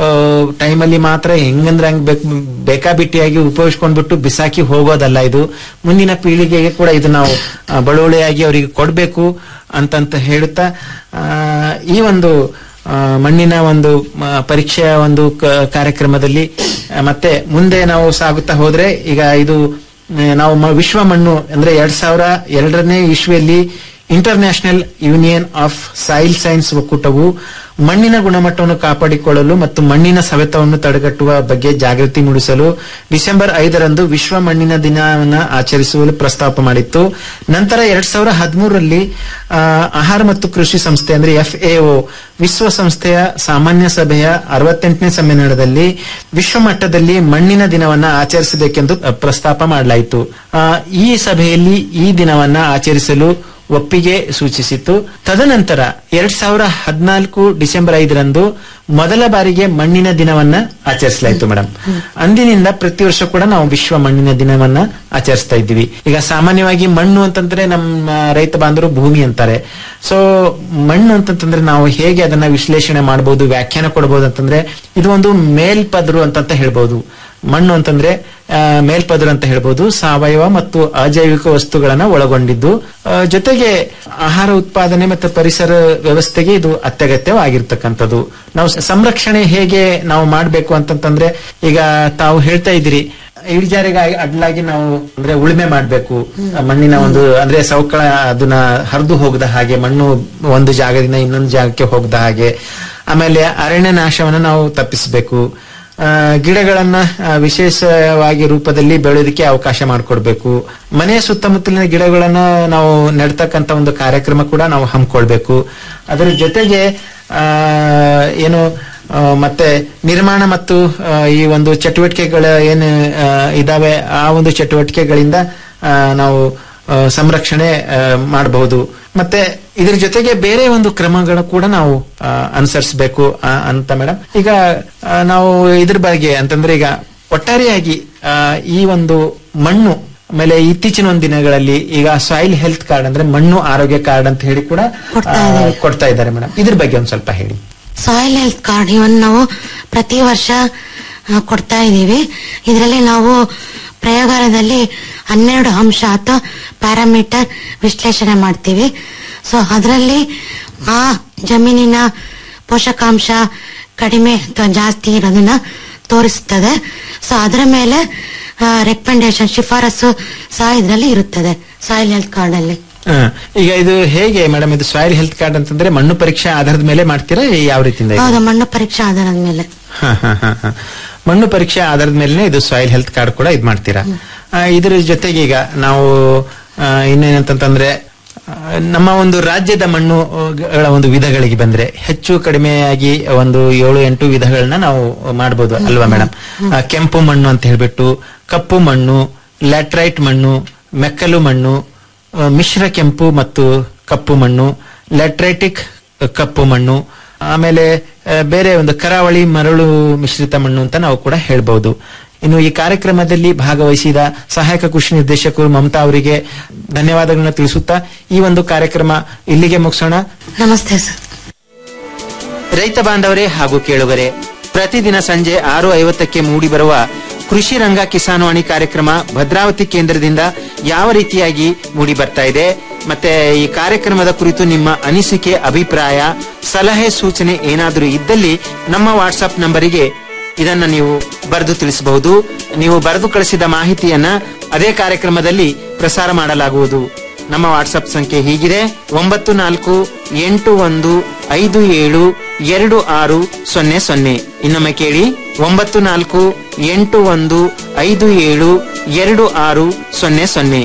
ಟೈಮಲ್ಲಿ ಮಾತ್ರ ಹೆಂಗಂದ್ರೆ ಹಂಗ್ ಬೇಕ್- ಬೇಕಾಬಿಟ್ಟಿಯಾಗಿ ಉಪಯೋಗಿಸ್ಕೊಂಡ್ಬಿಟ್ಟು ಬಿಸಾಕಿ ಹೋಗೋದಲ್ಲ ಇದು ಮುಂದಿನ ಪೀಳಿಗೆಗೆ ಕೂಡ ಇದು ನಾವು ಆ, ಬಳುವಳಿಯಾಗಿ ಅವರಿಗೆ ಕೊಡಬೇಕು ಅಂತಂತ ಹೇಳುತ್ತಾ ಆ, ಈ ಒಂದು ಆ, ಮಣ್ಣಿನ ಒಂದು ಮ, ಪರೀಕ್ಷೆಯ ಒಂದು ಕ- ಕಾರ್ಯಕ್ರಮದಲ್ಲಿ ಆ, ಮತ್ತೆ ಮುಂದೆ ನಾವು ಸಾಗುತ್ತಾ ಹೋದ್ರೆ ಈಗ ಇದು ಆ, ನಾವು ಮ- ವಿಶ್ವ ಮಣ್ಣು ಅಂದ್ರೆ ಎರಡ್ ಸಾವಿರ ಎರಡನೇ ಇಸ್ವಿಯಲ್ಲಿ International Union of Soil Science ಒಕ್ಕೂಟವು ಮಣ್ಣಿನ ಗುಣಮಟ್ಟವನ್ನು ಕಾಪಾಡಿಕೊಳ್ಳಲು ಮತ್ತು ಮಣ್ಣಿನ ಸವೆತವನ್ನು ತಡೆಗಟ್ಟುವ ಬಗ್ಗೆ ಜಾಗೃತಿ ಮೂಡಿಸಲು ಡಿಸೆಂಬರ್ ಐದರಂದು ವಿಶ್ವ ಮಣ್ಣಿನ ದಿನವನ್ನು ಆಚರಿಸಲು ಪ್ರಸ್ತಾಪ ಮಾಡಿತ್ತು ನಂತರ ಎರಡ್ ಸಾವಿರ ಹದಿಮೂರರಲ್ಲಿ ಆಹಾರ ಮತ್ತು ಕೃಷಿ ಸಂಸ್ಥೆ ಅಂದ್ರೆ ಎಫ್ಎಒ ವಿಶ್ವಸಂಸ್ಥೆಯ ಸಾಮಾನ್ಯ ಸಭೆಯ ಅರವತ್ತೆಂಟನೇ ಸಮ್ಮೇಳನದಲ್ಲಿ ವಿಶ್ವ ಮಟ್ಟದಲ್ಲಿ ಮಣ್ಣಿನ ದಿನವನ್ನ ಆಚರಿಸಬೇಕೆಂದು ಅ, ಪ್ರಸ್ತಾಪ ಮಾಡಲಾಯಿತು ಆ, ಈ ಸಭೆಯಲ್ಲಿ ಈ ದಿನವನ್ನ ಆಚರಿಸಲು ಒಪ್ಪಿಗೆ ಸೂಚಿಸಿತ್ತು ತದನಂತರ ಎರಡ್ ಸಾವಿರ ಹದಿನಾಲ್ಕು ಡಿಸೆಂಬರ್ ಐದರಂದು ಮೊದಲ ಬಾರಿಗೆ ಮಣ್ಣಿನ ದಿನವನ್ನ ಆಚರಿಸಲಾಯಿತು ಮೇಡಮ್ ಅಂದಿನಿಂದ ಪ್ರತಿ ವರ್ಷ ಕೂಡ ನಾವು ವಿಶ್ವ ಮಣ್ಣಿನ ದಿನವನ್ನ ಆಚರಿಸ್ತಾ ಇದ್ದೀವಿ ಈಗ ಸಾಮಾನ್ಯವಾಗಿ ಮಣ್ಣು ಅಂತಂದ್ರೆ ನಮ್ಮ ರೈತ ಬಾಂಧವರು ಭೂಮಿ ಅಂತಾರೆ ಸೊ ಮಣ್ಣು ಅಂತಂತಂದ್ರೆ ನಾವು ಹೇಗೆ ಅದನ್ನ ವಿಶ್ಲೇಷಣೆ ಮಾಡಬಹುದು ವ್ಯಾಖ್ಯಾನ ಕೊಡಬಹುದು ಅಂತಂದ್ರೆ ಇದು ಒಂದು ಮೇಲ್ಪದರು ಅಂತಂತ ಹೇಳ್ಬಹುದು ಮಣ್ಣು ಅಂತಂದ್ರೆ ಆ, ಮೇಲ್ಪದರು ಅಂತ ಹೇಳ್ಬೋದು ಸಾವಯವ ಮತ್ತು ಅಜೈವಿಕ ವಸ್ತುಗಳನ್ನ ಒಳಗೊಂಡಿದ್ದು ಆ, ಜೊತೆಗೆ ಆಹಾರ ಉತ್ಪಾದನೆ ಮತ್ತು ಪರಿಸರ ವ್ಯವಸ್ಥೆಗೆ ಇದು ಅತ್ಯಗತ್ಯವಾಗಿರ್ತಕ್ಕಂಥದ್ದು ನಾವು ಸ- ಸಂರಕ್ಷಣೆ ಹೇಗೆ ನಾವು ಮಾಡಬೇಕು ಅಂತಂತಂದ್ರೆ ಈಗ ತಾವು ಹೇಳ್ತಾ ಇದ್ದೀರಿ ಇಳಿಜಾರಿಗೆ ಅಡ್ಲಾಗಿ ನಾವು ಅಂದ್ರೆ ಉಳುಮೆ ಮಾಡಬೇಕು ಮಣ್ಣಿನ ಒಂದು ಅಂದ್ರೆ ಸವಕಳ ಅದನ್ನ ಹರಿದು ಹೋಗದ ಹಾಗೆ ಮಣ್ಣು ಒಂದು ಜಾಗದಿಂದ ಇನ್ನೊಂದು ಜಾಗಕ್ಕೆ ಹೋಗದ ಹಾಗೆ ಆಮೇಲೆ ಅರಣ್ಯ ನಾಶವನ್ನ ನಾವು ತಪ್ಪಿಸಬೇಕು ಆ, ಗಿಡಗಳನ್ನ ಆ, ವಿಶೇಷವಾಗಿ ರೂಪದಲ್ಲಿ ಬೆಳೆಯೋದಕ್ಕೆ ಅವಕಾಶ ಮಾಡಿಕೊಡ್ಬೇಕು ಮನೆಯ ಸುತ್ತಮುತ್ತಲಿನ ಗಿಡಗಳನ್ನ ನಾವು ನೆಡ್ತಕ್ಕಂತ ಒಂದು ಕಾರ್ಯಕ್ರಮ ಕೂಡ ನಾವು ಹಮ್ಮಿಕೊಳ್ಬೇಕು ಅದರ ಜೊತೆಗೆ ಆ, ಏನು ಆ, ಮತ್ತೆ ನಿರ್ಮಾಣ ಮತ್ತು ಆ, ಈ ಒಂದು ಚಟುವಟಿಕೆಗಳ ಏನು ಆ, ಇದಾವೆ ಆ ಒಂದು ಚಟುವಟಿಕೆಗಳಿಂದ ಆ, ನಾವು ಆ, ಸಂರಕ್ಷಣೆ ಮಾಡಬಹುದು ಮತ್ತೆ ಇದ್ರ ಜೊತೆಗೆ ಬೇರೆ ಒಂದು ಕ್ರಮಗಳು ಕೂಡ ನಾವು ಆ, ಅನುಸರಿಸಬೇಕು ಆ, ಅಂತ ಮೇಡಮ್ ಈಗ ಆ, ನಾವು ಇದ್ರ ಬಗ್ಗೆ ಅಂತಂದ್ರೆ ಈಗ ಒಟ್ಟಾರೆಯಾಗಿ ಆ, ಈ ಒಂದು ಮಣ್ಣು ಆಮೇಲೆ ಇತ್ತೀಚಿನ ಒಂದು ದಿನಗಳಲ್ಲಿ ಈಗ ಸಾಯಿಲ್ ಹೆಲ್ತ್ ಕಾರ್ಡ್ ಅಂದ್ರೆ ಮಣ್ಣು ಆರೋಗ್ಯ ಕಾರ್ಡ್ ಅಂತ ಹೇಳಿ ಕೂಡ ಕೊಡ್ತಾ ಆ, ಇದ್ದಾರೆ. ಕೊಡ್ತಾ ಇದ್ದಾರೆ ಮೇಡಮ್ ಇದ್ರ ಬಗ್ಗೆ ಒಂದ್ ಸ್ವಲ್ಪ ಹೇಳಿ ಸಾಯಿಲ್ ಹೆಲ್ತ್ ಕಾರ್ಡ್ ಇವನ್ನ ನಾವು ಪ್ರತಿ ವರ್ಷ ಆ, ಕೊಡ್ತಾ ಇದ್ದೀವಿ ಇದರಲ್ಲಿ ನಾವು ಪ್ರಯೋಗಾಲಯದಲ್ಲಿ ಹನ್ನೆರಡು ಅಂಶ ಅಥವಾ ಪ್ಯಾರಾಮೀಟರ್ ವಿಶ್ಲೇಷಣೆ ಮಾಡ್ತೀವಿ ಸೊ ಅದರಲ್ಲಿ ಆ ಜಮೀನಿನ ಪೋಷಕಾಂಶ ಕಡಿಮೆ ಅಥವಾ ಜಾಸ್ತಿ ಇರೋದನ್ನ ತೋರಿಸ್ತದೆ ಸೊ ಅದರ ಮೇಲೆ ರೆಕಮೆಂಡೇಶನ್ ಶಿಫಾರಸು ಸಹ ಇದರಲ್ಲಿ ಇರುತ್ತದೆ ಸಾಯಿಲ್ ಹೆಲ್ತ್ ಕಾರ್ಡ್ ಅಲ್ಲಿ ಆ, ಈಗ ಇದು ಹೇಗೆ ಮೇಡಮ್ ಇದು ಸಾಯಿಲ್ ಹೆಲ್ತ್ ಕಾರ್ಡ್ ಅಂತಂದ್ರೆ ಮಣ್ಣು ಪರೀಕ್ಷೆ ಆಧಾರದ ಮೇಲೆ ಮಾಡ್ತೀರಾ ಯಾವ ರೀತಿಯಿಂದ ಇದು? ಹೌದು ಮಣ್ಣು ಪರೀಕ್ಷೆ ಆಧಾರದ ಮೇಲೆ ಹ, ಹ, ಹ, ಹ. ಮಣ್ಣು ಪರೀಕ್ಷೆ ಆಧಾರದ ಮೇಲೆ ಇದು ಸಾಯಿಲ್ ಹೆಲ್ತ್ ಕಾರ್ಡ್ ಕೂಡ ಇದು ಮಾಡ್ತೀರಾ ಆ, ಇದ್ರ ಜೊತೆಗೆ ಈಗ ನಾವು ಆ, ಇನ್ನೇನಂತಂದ್ರೆ ಆ, ನಮ್ಮ ಒಂದು ರಾಜ್ಯದ ಮಣ್ಣುಗಳ ಒಂದು ವಿಧಗಳಿಗೆ ಬಂದ್ರೆ ಹೆಚ್ಚು ಕಡಿಮೆಯಾಗಿ ಒಂದು ಏಳು ಎಂಟು ವಿಧಗಳನ್ನ ನಾವು ಮಾಡಬಹುದು ಅಲ್ವಾ ಮೇಡಮ್ ಕೆಂಪು ಮಣ್ಣು ಅಂತ ಹೇಳ್ಬಿಟ್ಟು ಕಪ್ಪು ಮಣ್ಣು ಲ್ಯಾಟ್ರೈಟ್ ಮಣ್ಣು ಮೆಕ್ಕಲು ಮಣ್ಣು ಆ, ಮಿಶ್ರ ಕೆಂಪು ಮತ್ತು ಕಪ್ಪು ಮಣ್ಣು ಲ್ಯಾಟ್ರೈಟಿಕ್ ಕಪ್ಪು ಮಣ್ಣು ಆಮೇಲೆ ಆ, ಬೇರೆ ಒಂದು ಕರಾವಳಿ ಮರಳು ಮಿಶ್ರಿತ ಮಣ್ಣು ಅಂತ ನಾವು ಕೂಡ ಹೇಳ್ಬಹುದು ಇನ್ನು ಈ ಕಾರ್ಯಕ್ರಮದಲ್ಲಿ ಭಾಗವಹಿಸಿದ ಸಹಾಯಕ ಕೃಷಿ ನಿರ್ದೇಶಕರು ಮಮತಾ ಅವರಿಗೆ ಧನ್ಯವಾದಗಳನ್ನ ತಿಳಿಸುತ್ತಾ ಈ ಒಂದು ಕಾರ್ಯಕ್ರಮ ಇಲ್ಲಿಗೆ ಮುಗಿಸೋಣ ನಮಸ್ತೆ ಸರ್ ರೈತ ಬಾಂಧವರೇ ಹಾಗೂ ಕೇಳುಗರೆ ಪ್ರತಿದಿನ ಸಂಜೆ ಆರು ಐವತ್ತಕ್ಕೆ ಮೂಡಿಬರುವ ಕೃಷಿ ರಂಗ ಕಿಸಾನ್ವಾಣಿ ಕಾರ್ಯಕ್ರಮ ಭದ್ರಾವತಿ ಕೇಂದ್ರದಿಂದ ಯಾವ ರೀತಿಯಾಗಿ ಮೂಡಿ ಬರ್ತಾ ಇದೆ ಮತ್ತೆ ಈ ಕಾರ್ಯಕ್ರಮದ ಕುರಿತು ನಿಮ್ಮ ಅನಿಸಿಕೆ ಅಭಿಪ್ರಾಯ ಸಲಹೆ ಸೂಚನೆ ಏನಾದರೂ ಇದ್ದಲ್ಲಿ ನಮ್ಮ ವಾಟ್ಸ್ಆಪ್ ನಂಬರಿಗೆ ಇದನ್ನ ನೀವು ಬರೆದು ತಿಳಿಸಬಹುದು ನೀವು ಬರೆದು ಕಳಿಸಿದ ಮಾಹಿತಿಯನ್ನ ಅದೇ ಕಾರ್ಯಕ್ರಮದಲ್ಲಿ ಪ್ರಸಾರ ಮಾಡಲಾಗುವುದು ನಮ್ಮ ವಾಟ್ಸ್ಆಪ್ ಸಂಖ್ಯೆ ಹೀಗಿದೆ ಒಂಬತ್ತು ನಾಲ್ಕು ಎಂಟು ಒಂದು ಐದು ಏಳು ಎರಡು ಆರು ಸೊನ್ನೆ ಸೊನ್ನೆ ಇನ್ನೊಮ್ಮೆ ಕೇಳಿ ಒಂಬತ್ತು ನಾಲ್ಕು ಎಂಟು ಒಂದು ಐದು ಏಳು ಎರಡು ಆರು ಸೊನ್ನೆ ಸೊನ್ನೆ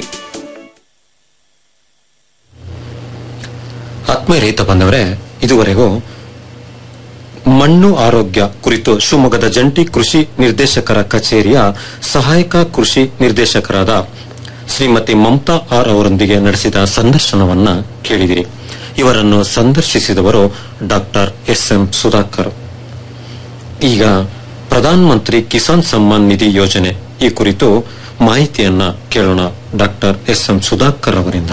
ಆತ್ಮೀಯ ರೈತ ಬಂದವರೇ ಇದುವರೆಗೂ ಮಣ್ಣು ಆರೋಗ್ಯ ಕುರಿತು ಶಿವಮೊಗ್ಗದ ಜಂಟಿ ಕೃಷಿ ನಿರ್ದೇಶಕರ ಕಚೇರಿಯ ಸಹಾಯಕ ಕೃಷಿ ನಿರ್ದೇಶಕರಾದ ಶ್ರೀಮತಿ ಮಮತಾ ಆರ್ ಅವರೊಂದಿಗೆ ನಡೆಸಿದ ಸಂದರ್ಶನವನ್ನ ಕೇಳಿದಿರಿ ಇವರನ್ನು ಸಂದರ್ಶಿಸಿದವರು ಡಾಕ್ಟರ್ ಎಸ್ ಎಂ ಸುಧಾಕರ್ ಈಗ ಪ್ರಧಾನ ಮಂತ್ರಿ ಕಿಸಾನ್ ಸಮ್ಮಾನ್ ನಿಧಿ ಯೋಜನೆ ಈ ಕುರಿತು ಮಾಹಿತಿಯನ್ನ ಕೇಳೋಣ ಡಾಕ್ಟರ್ ಎಸ್ ಎಂ ಸುಧಾಕರ್ ಅವರಿಂದ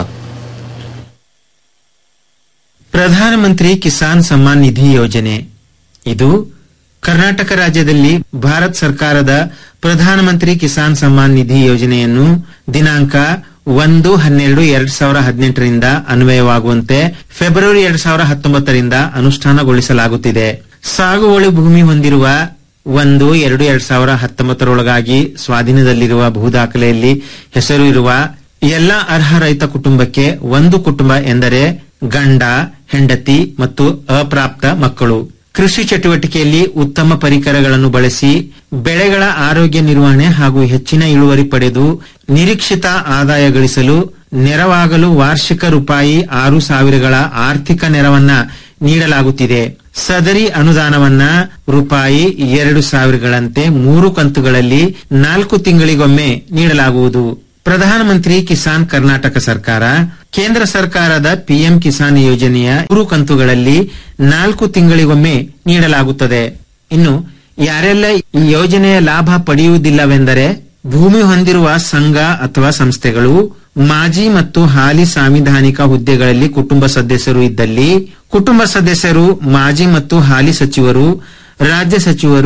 ಪ್ರಧಾನಮಂತ್ರಿ ಕಿಸಾನ್ ಸಮ್ಮಾನ್ ನಿಧಿ ಯೋಜನೆ ಇದು ಕರ್ನಾಟಕ ರಾಜ್ಯದಲ್ಲಿ ಭಾರತ ಸರ್ಕಾರದ ಪ್ರಧಾನಮಂತ್ರಿ ಕಿಸಾನ್ ಸಮ್ಮಾನ್ ನಿಧಿ ಯೋಜನೆಯನ್ನು ದಿನಾಂಕ ಒಂದು ಹನ್ನೆರಡು ಎರಡ್ ಸಾವಿರ ಹದಿನೆಂಟರಿಂದ ಅನ್ವಯವಾಗುವಂತೆ ಫೆಬ್ರವರಿ ಎರಡ್ ಸಾವಿರ ಹತ್ತೊಂಬತ್ತರಿಂದ ಅನುಷ್ಠಾನಗೊಳಿಸಲಾಗುತ್ತಿದೆ ಸಾಗುವಳಿ ಭೂಮಿ ಹೊಂದಿರುವ ಒಂದು ಎರಡು ಎರಡ್ ಸಾವಿರ ಹತ್ತೊಂಬತ್ತರೊಳಗಾಗಿ ಸ್ವಾಧೀನದಲ್ಲಿರುವ ಭೂದಾಖಲೆಯಲ್ಲಿ ಹೆಸರು ಇರುವ ಎಲ್ಲಾ ಅರ್ಹ ರೈತ ಕುಟುಂಬಕ್ಕೆ ಒಂದು ಕುಟುಂಬ ಎಂದರೆ ಗಂಡ ಹೆಂಡತಿ ಮತ್ತು ಅಪ್ರಾಪ್ತ ಮಕ್ಕಳು ಕೃಷಿ ಚಟುವಟಿಕೆಯಲ್ಲಿ ಉತ್ತಮ ಪರಿಕರಗಳನ್ನು ಬಳಸಿ ಬೆಳೆಗಳ ಆರೋಗ್ಯ ನಿರ್ವಹಣೆ ಹಾಗೂ ಹೆಚ್ಚಿನ ಇಳುವರಿ ಪಡೆದು ನಿರೀಕ್ಷಿತ ಆದಾಯ ಗಳಿಸಲು ನೆರವಾಗಲು ವಾರ್ಷಿಕ ರೂಪಾಯಿ ಆರು ಸಾವಿರಗಳ ಆರ್ಥಿಕ ನೆರವನ್ನ ನೀಡಲಾಗುತ್ತಿದೆ ಸದರಿ ಅನುದಾನವನ್ನ ರೂಪಾಯಿ ಎರಡು ಸಾವಿರಗಳಂತೆ ಮೂರು ಕಂತುಗಳಲ್ಲಿ ನಾಲ್ಕು ತಿಂಗಳಿಗೊಮ್ಮೆ ನೀಡಲಾಗುವುದು ಪ್ರಧಾನಮಂತ್ರಿ ಕಿಸಾನ್ ಕರ್ನಾಟಕ ಸರ್ಕಾರ ಕೇಂದ್ರ ಸರ್ಕಾರದ ಪಿಎಂ ಕಿಸಾನ್ ಯೋಜನೆಯ ಮೂರು ಕಂತುಗಳಲ್ಲಿ ನಾಲ್ಕು ತಿಂಗಳಿಗೊಮ್ಮೆ ನೀಡಲಾಗುತ್ತದೆ ಇನ್ನು ಯಾರೆಲ್ಲ ಈ ಯೋಜನೆಯ ಲಾಭ ಪಡೆಯುವುದಿಲ್ಲವೆಂದರೆ ಭೂಮಿ ಹೊಂದಿರುವ ಸಂಘ ಅಥವಾ ಸಂಸ್ಥೆಗಳು ಮಾಜಿ ಮತ್ತು ಹಾಲಿ ಸಾಂವಿಧಾನಿಕ ಹುದ್ದೆಗಳಲ್ಲಿ ಕುಟುಂಬ ಸದಸ್ಯರು ಇದ್ದಲ್ಲಿ ಕುಟುಂಬ ಸದಸ್ಯರು ಮಾಜಿ ಮತ್ತು ಹಾಲಿ ಸಚಿವರು ರಾಜ್ಯ ಸಚಿವರು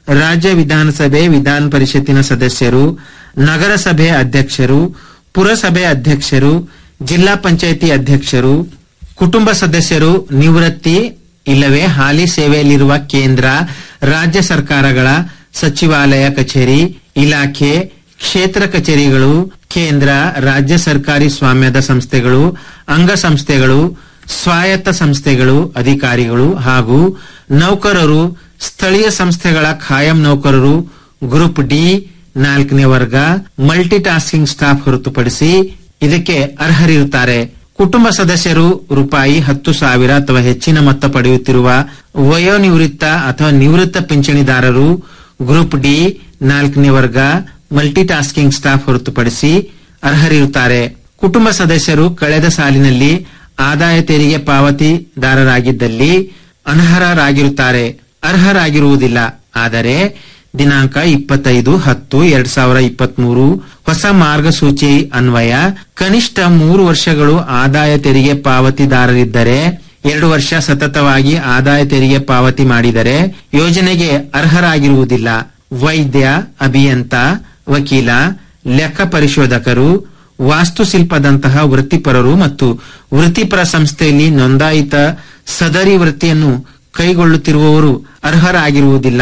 ರಾಜ್ಯ ವಿಧಾನಸಭೆ ವಿಧಾನ ಪರಿಷತ್ತಿನ ಸದಸ್ಯರು ನಗರಸಭೆ ಅಧ್ಯಕ್ಷರು ಪುರಸಭೆ ಅಧ್ಯಕ್ಷರು ಜಿಲ್ಲಾ ಪಂಚಾಯಿತಿ ಅಧ್ಯಕ್ಷರು ಕುಟುಂಬ ಸದಸ್ಯರು ನಿವೃತ್ತಿ ಇಲ್ಲವೇ ಹಾಲಿ ಸೇವೆಯಲ್ಲಿರುವ ಕೇಂದ್ರ ರಾಜ್ಯ ಸರ್ಕಾರಗಳ ಸಚಿವಾಲಯ ಕಚೇರಿ ಇಲಾಖೆ ಕ್ಷೇತ್ರ ಕಚೇರಿಗಳು ಕೇಂದ್ರ ರಾಜ್ಯ ಸರ್ಕಾರಿ ಸ್ವಾಮ್ಯದ ಸಂಸ್ಥೆಗಳು ಅಂಗಸಂಸ್ಥೆಗಳು ಸ್ವಾಯತ್ತ ಸಂಸ್ಥೆಗಳು ಅಧಿಕಾರಿಗಳು ಹಾಗೂ ನೌಕರರು ಸ್ಥಳೀಯ ಸಂಸ್ಥೆಗಳ ಖಾಯಂ ನೌಕರರು ಗ್ರೂಪ್ ಡಿ ನಾಲ್ಕನೇ ವರ್ಗ ಮಲ್ಟಿ ಟಾಸ್ಕಿಂಗ್ ಸ್ಟಾಫ್ ಹೊರತುಪಡಿಸಿ ಇದಕ್ಕೆ ಅರ್ಹರಿರುತ್ತಾರೆ ಕುಟುಂಬ ಸದಸ್ಯರು ರೂಪಾಯಿ ಹತ್ತು ಸಾವಿರ ಅಥವಾ ಹೆಚ್ಚಿನ ಮೊತ್ತ ಪಡೆಯುತ್ತಿರುವ ವಯೋನಿವೃತ್ತ ಅಥವಾ ನಿವೃತ್ತ ಪಿಂಚಣಿದಾರರು ಗ್ರೂಪ್ ಡಿ ನಾಲ್ಕನೇ ವರ್ಗ ಮಲ್ಟಿ ಟಾಸ್ಕಿಂಗ್ ಸ್ಟಾಫ್ ಹೊರತುಪಡಿಸಿ ಅರ್ಹರಿರುತ್ತಾರೆ ಕುಟುಂಬ ಸದಸ್ಯರು ಕಳೆದ ಸಾಲಿನಲ್ಲಿ ಆದಾಯ ತೆರಿಗೆ ಪಾವತಿದಾರರಾಗಿದ್ದಲ್ಲಿ ಅನರ್ಹರಾಗಿರುತ್ತಾರೆ ಅರ್ಹರಾಗಿರುವುದಿಲ್ಲ ಆದರೆ ದಿನಾಂಕ ಇಪ್ಪತ್ತೈದು ಹತ್ತು ಎರಡ್ ಸಾವಿರ ಇಪ್ಪತ್ಮೂರು ಹೊಸ ಮಾರ್ಗಸೂಚಿ ಅನ್ವಯ ಕನಿಷ್ಠ ಮೂರು ವರ್ಷಗಳು ಆದಾಯ ತೆರಿಗೆ ಪಾವತಿದಾರರಿದ್ದರೆ ಎರಡು ವರ್ಷ ಸತತವಾಗಿ ಆದಾಯ ತೆರಿಗೆ ಪಾವತಿ ಮಾಡಿದರೆ ಯೋಜನೆಗೆ ಅರ್ಹರಾಗಿರುವುದಿಲ್ಲ ವೈದ್ಯ ಅಭಿಯಂತ ವಕೀಲ ಲೆಕ್ಕ ಪರಿಶೋಧಕರು ವಾಸ್ತುಶಿಲ್ಪದಂತಹ ವೃತ್ತಿಪರರು ಮತ್ತು ವೃತ್ತಿಪರ ಸಂಸ್ಥೆಯಲ್ಲಿ ನೋಂದಾಯಿತ ಸದರಿ ವೃತ್ತಿಯನ್ನು ಕೈಗೊಳ್ಳುತ್ತಿರುವವರು ಅರ್ಹರಾಗಿರುವುದಿಲ್ಲ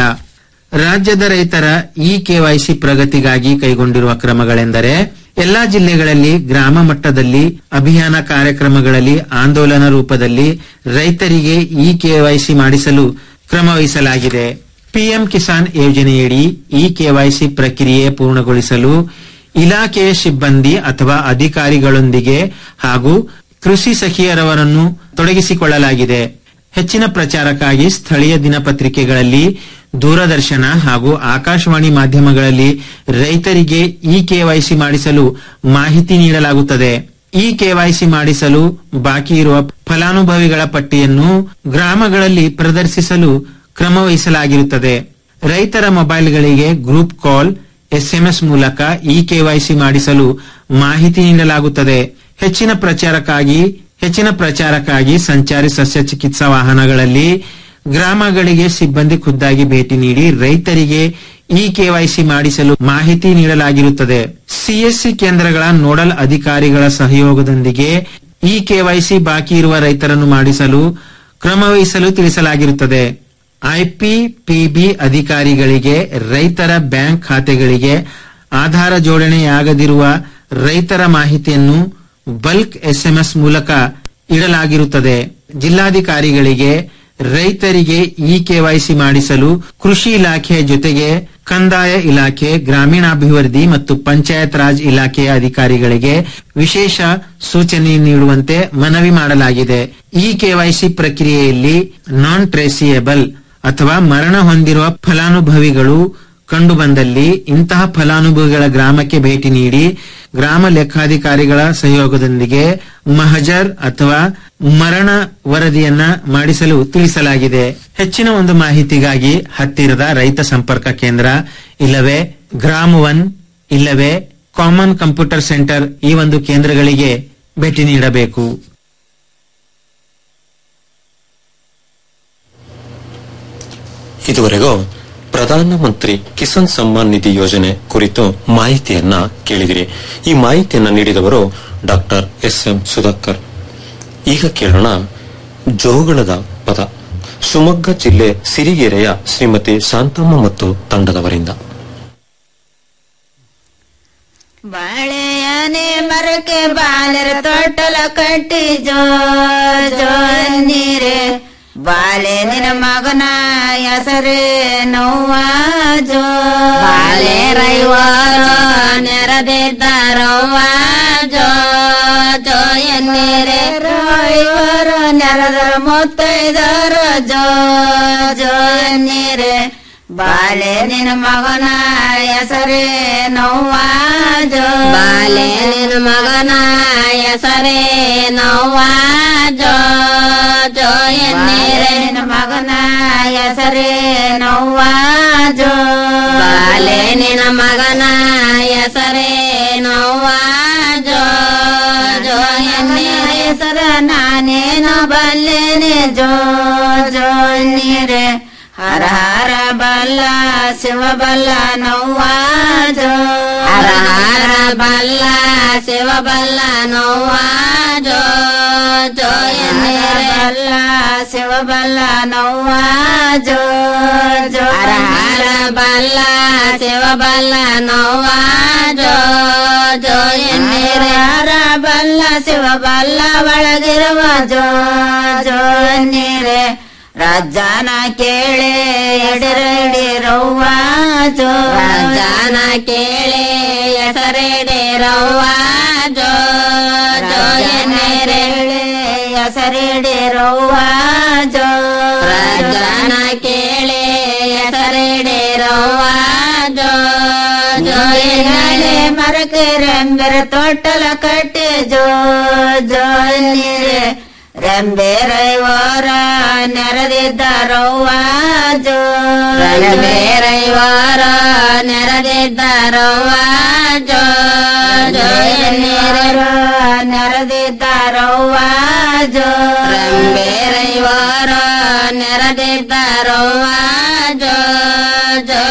ರಾಜ್ಯದ ರೈತರ ಇ ಕೆವೈಸಿ ಪ್ರಗತಿಗಾಗಿ ಕೈಗೊಂಡಿರುವ ಕ್ರಮಗಳೆಂದರೆ ಎಲ್ಲಾ ಜಿಲ್ಲೆಗಳಲ್ಲಿ ಗ್ರಾಮ ಮಟ್ಟದಲ್ಲಿ ಅಭಿಯಾನ ಕಾರ್ಯಕ್ರಮಗಳಲ್ಲಿ ಆಂದೋಲನ ರೂಪದಲ್ಲಿ ರೈತರಿಗೆ ಇ ಕೆವೈಸಿ ಮಾಡಿಸಲು ಕ್ರಮ ವಹಿಸಲಾಗಿದೆ ಪಿಎಂ ಕಿಸಾನ್ ಯೋಜನೆಯಡಿ ಇ ಕೆವೈಸಿ ಪ್ರಕ್ರಿಯೆ ಪೂರ್ಣಗೊಳಿಸಲು ಇಲಾಖೆಯ ಸಿಬ್ಬಂದಿ ಅಥವಾ ಅಧಿಕಾರಿಗಳೊಂದಿಗೆ ಹಾಗೂ ಕೃಷಿ ಸಖಿಯರವರನ್ನು ತೊಡಗಿಸಿಕೊಳ್ಳಲಾಗಿದೆ ಹೆಚ್ಚಿನ ಪ್ರಚಾರಕ್ಕಾಗಿ ಸ್ಥಳೀಯ ದಿನಪತ್ರಿಕೆಗಳಲ್ಲಿ ದೂರದರ್ಶನ ಹಾಗೂ ಆಕಾಶವಾಣಿ ಮಾಧ್ಯಮಗಳಲ್ಲಿ ರೈತರಿಗೆ ಇ ಕೆವೈಸಿ ಮಾಡಿಸಲು ಮಾಹಿತಿ ನೀಡಲಾಗುತ್ತದೆ ಇ ಕೆವೈಸಿ ಮಾಡಿಸಲು ಬಾಕಿ ಇರುವ ಫಲಾನುಭವಿಗಳ ಪಟ್ಟಿಯನ್ನು ಗ್ರಾಮಗಳಲ್ಲಿ ಪ್ರದರ್ಶಿಸಲು ಕ್ರಮ ವಹಿಸಲಾಗಿರುತ್ತದೆ ರೈತರ ಮೊಬೈಲ್ಗಳಿಗೆ ಗ್ರೂಪ್ ಕಾಲ್ ಎಸ್ಎಂಎಸ್ ಮೂಲಕ ಇ ಕೆವೈಸಿ ಮಾಡಿಸಲು ಮಾಹಿತಿ ನೀಡಲಾಗುತ್ತದೆ ಹೆಚ್ಚಿನ ಪ್ರಚಾರಕ್ಕಾಗಿ ಹೆಚ್ಚಿನ ಪ್ರಚಾರಕ್ಕಾಗಿ ಸಂಚಾರಿ ಸಸ್ಯ ಚಿಕಿತ್ಸಾ ವಾಹನಗಳಲ್ಲಿ ಗ್ರಾಮಗಳಿಗೆ ಸಿಬ್ಬಂದಿ ಖುದ್ದಾಗಿ ಭೇಟಿ ನೀಡಿ ರೈತರಿಗೆ ಇ ಕೆವೈಸಿ ಮಾಡಿಸಲು ಮಾಹಿತಿ ನೀಡಲಾಗಿರುತ್ತದೆ ಸಿಎಸ್ಸಿ ಕೇಂದ್ರಗಳ ನೋಡಲ್ ಅಧಿಕಾರಿಗಳ ಸಹಯೋಗದೊಂದಿಗೆ ಇ ಕೆವೈಸಿ ಬಾಕಿ ಇರುವ ರೈತರನ್ನು ಮಾಡಿಸಲು ಕ್ರಮ ವಹಿಸಲು ತಿಳಿಸಲಾಗಿರುತ್ತದೆ ಐಪಿಪಿಬಿ ಅಧಿಕಾರಿಗಳಿಗೆ ರೈತರ ಬ್ಯಾಂಕ್ ಖಾತೆಗಳಿಗೆ ಆಧಾರ ಜೋಡಣೆಯಾಗದಿರುವ ರೈತರ ಮಾಹಿತಿಯನ್ನು ಬಲ್ಕ್ ಎಸ್ಎಂಎಸ್ ಮೂಲಕ ಇಡಲಾಗಿರುತ್ತದೆ ಜಿಲ್ಲಾಧಿಕಾರಿಗಳಿಗೆ ರೈತರಿಗೆ ಇ ಕೆವೈಸಿ ಮಾಡಿಸಲು ಕೃಷಿ ಇಲಾಖೆಯ ಜೊತೆಗೆ ಕಂದಾಯ ಇಲಾಖೆ ಗ್ರಾಮೀಣಾಭಿವೃದ್ಧಿ ಮತ್ತು ಪಂಚಾಯತ್ ರಾಜ್ ಇಲಾಖೆಯ ಅಧಿಕಾರಿಗಳಿಗೆ ವಿಶೇಷ ಸೂಚನೆ ನೀಡುವಂತೆ ಮನವಿ ಮಾಡಲಾಗಿದೆ ಈ ಕೆವೈಸಿ ಪ್ರಕ್ರಿಯೆಯಲ್ಲಿ ನಾನ್ ಟ್ರೇಸಿಯೇಬಲ್ ಅಥವಾ ಮರಣ ಹೊಂದಿರುವ ಫಲಾನುಭವಿಗಳು ಕಂಡುಬಂದಲ್ಲಿ ಇಂತಹ ಫಲಾನುಭವಿಗಳ ಗ್ರಾಮಕ್ಕೆ ಭೇಟಿ ನೀಡಿ ಗ್ರಾಮ ಲೆಕ್ಕಾಧಿಕಾರಿಗಳ ಸಹಯೋಗದೊಂದಿಗೆ ಮಹಜರ್ ಅಥವಾ ಮರಣ ವರದಿಯನ್ನ ಮಾಡಿಸಲು ತಿಳಿಸಲಾಗಿದೆ ಹೆಚ್ಚಿನ ಒಂದು ಮಾಹಿತಿಗಾಗಿ ಹತ್ತಿರದ ರೈತ ಸಂಪರ್ಕ ಕೇಂದ್ರ ಇಲ್ಲವೇ ಗ್ರಾಮ ಒನ್ ಇಲ್ಲವೇ ಕಾಮನ್ ಕಂಪ್ಯೂಟರ್ ಸೆಂಟರ್ ಈ ಒಂದು ಕೇಂದ್ರಗಳಿಗೆ ಭೇಟಿ ನೀಡಬೇಕು ಇದುವರೆಗೂ ಪ್ರಧಾನಮಂತ್ರಿ ಕಿಸಾನ್ ಸಮ್ಮಾನ್ ನಿಧಿ ಯೋಜನೆ ಕುರಿತು ಮಾಹಿತಿಯನ್ನ ಕೇಳಿದಿರಿ ಈ ಮಾಹಿತಿಯನ್ನ ನೀಡಿದವರು ಡಾಕ್ಟರ್ ಎಸ್ ಎಂ ಸುಧಾಕರ್ ಈಗ ಕೇಳೋಣ ಜೋಗಳದ ಪದ ಶಿವಮೊಗ್ಗ ಜಿಲ್ಲೆ ಸಿರಿಗೆರೆಯ ಶ್ರೀಮತಿ ಶಾಂತಮ್ಮ ಮತ್ತು ತಂಡದವರಿಂದ ಬಾಳೆಯನೆ ಮರಕ್ಕೆ ಬಾಲರ ತೊಟ್ಟಲ ಕಟ್ಟಿ ಜೋ ಜೋ ನೀರೆ ಬಾಲೆ ನಿನ ಮಗನ ಹೆಸರೇ ನೋವ ಜೋ ಬಾಲೆ ರೈವಾರ ನೆರೆದಿದ್ದಾರವ್ವ ಜೋ ಜೋ ಎನ್ನೀರೆ ರೈವಾರ ನೆರೆದರ ಮುತ್ತೈದರ ಜೋ ಜೋ ಎನ್ನೀರೆ ಬಾಲೆ ನಿನ ಮಗನ ಹೆಸರೇ ನೋವ ಜೋ ಬಾಲೆ ನಿನ ಮಗನ ಹೆಸರೇ ನೋವ ಜೋ ಜೋ ಎನ್ನೀರೆ ನಿನ ಮಗನ ಹೆಸರೇ ನೋವ ಜೋ ಬಾಲೆ ನಿನ ಮಗನ ಹೆಸರೇ ನೋವ ಜೋ ಜೋ ಎನ್ನೀರೆ ಹೆಸರ ನಾನೇನು ಬಲ್ಲೇನೆ ಜೋ ಜೋ ನೀರೆ ಹರ ಹರ ಬಲ್ಲ ಶಿವ ಬಲ್ಲ ನೋವ ಜೋ ಹರ ಹರ ಬಲ್ಲ ಶಿವ ಬಲ್ಲ ನೋವ ಜೋ ಜೋ ಎನ್ನಿರೆ ಬಲ್ಲ ಶಿವ ಬಲ್ಲ ನೋವ ಜೋ ಜೋ ಹರ ಹರ ಬಲ್ಲ ಶಿವ ಬಲ್ಲ ನೋವ ಜೋ ಜೋ ಎನ್ನಿರೆ ಹರ ಬಲ್ಲ ಶಿವ ಬಲ್ಲ ಒಳಗಿರುವ ಜೋ ಜೋ ಎನ್ನಿರೆ ರಾಜಾನ ಕೇಳೆ ಎಡೆರಡಿರವ್ವ ಜೋ ರಾಜಾನ ಕೇಳೆ ಹೆಸರೆಡೆರವ್ವ ಜೋ ಜೋ ಎನ್ನೆರೆ ಹೆಸರೆಡೆರವ್ವ ಜೋ ರಾಜಾನ ಕೇಳೆ ಹೆಸರೆಡೆರವ್ವ ಜೋ ಜೋ ಎನ್ನೆರೆ ಮರಕೆ ರೆಂಬೆರ ತೊಟ್ಟಲ ಕಟ್ಟೆ ಜೋ ಜೋ ಎನ್ನಿರೆ ರೆಂಬೆ ರೈವಾರ ನೆರೆದಿದ್ದಾರವ್ವ ಜೋ ರೆಂಬೆ ರೈವಾರ ನೆರೆದಿದ್ದಾರವ್ವ ಜೋ ಜೋ ಎನ್ನಿರ ನೆರೆದಿದ್ದಾರವ್ವ ಜೋ ರೆಂಬೆ ರೈವಾರ ನೆರೆದಿದ್ದಾರವ್ವ ಜೋ ಜೋ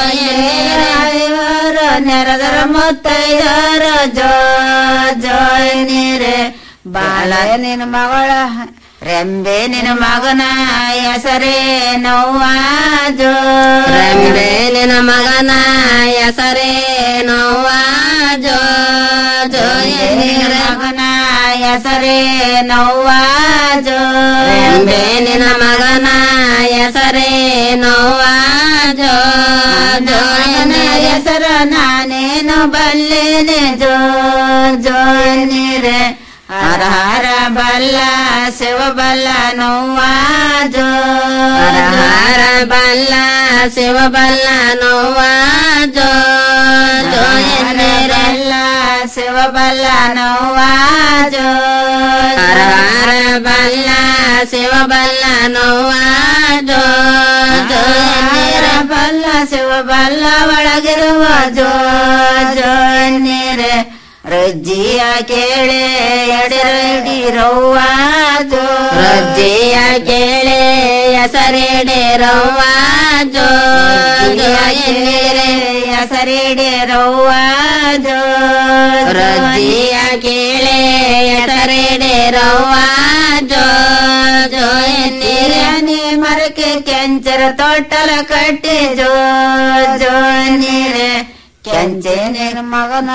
ಎನ್ನಿರ ನೆರೆದರ ಮುತ್ತೈದಾರ ಜೋ ಜೋ ಎನ್ನಿರೆ ಬಾಲ ನಿನ್ನ ಮಗಳ ರೆಂಬೆ ನಿನ್ನ ಮಗನ ಹೆಸರೇ ನೋವ ಜೋ ರೆಂಬೆ ನಿನ್ನ ಮಗನ ಹೆಸರೇ ನೋವ ಜೋ ಜೋ ಎನ್ನಿರ ಮಗನ ಹೆಸರೇ ನೋವ ಜೋ ರೆಂಬೆ ನಿನ್ನ ಮಗನ ಹೆಸರೇ ನೋವ ಜೋ ಜೋ ಹೆಸರ ನಾನೇನು ಬಲ್ಲೇನೆ ಜೋ ಜೋ ಎನ್ನಿರೆ ಹರ ಹರ ಬಲ್ಲ ಶಿವ ಬಲ್ಲ ನೋವ ಜೋ ಹರ ಹರ ಬಲ್ಲ ಶಿವ ಬಲ್ಲ ನೋವ ಜೋ ಜೋ ಎನ್ನಿರಲ್ಲ ಶಿವ ಬಲ್ಲ ನೋವ ಜೋ ಹರ ಹರ ಬಲ್ಲ ಶಿವ ಬಲ್ಲ ನೋವ ಜೋ ಜೋ ಎನ್ನಿರ ಬಲ್ಲ ಶಿವ ಬಲ್ಲ ಒಳಗಿರುವ ಜೋ ಜೋ ಎನ್ನಿರೆ ರಜ್ಜಿಯ ಕೇಳೆ ಎಡೆರಡಿರವ್ವ ಜೋ ರಜ್ಜಿಯ ಕೇಳೆ ಹೆಸರೆಡೆರವ್ವ ಜೋ ಜೋ ಎನ್ನಿರೆ ಹೆಸರೆಡೆರವ್ವ ಜೋ ರಜ್ಜಿಯ ಕೇಳೆ ಹೆಸರೆಡೆರವ್ವ ಜೋ ಜೋ ಎನ್ನಿರೆ ಮರಕ್ಕೆ ಕೆಂಚರ ತೊಟ್ಟಲ ಕಟ್ಟಿ ಜೋ ಜೋ ನೀರೆ ಕೆಂಚೆ ನಿನ್ನ ಮಗನ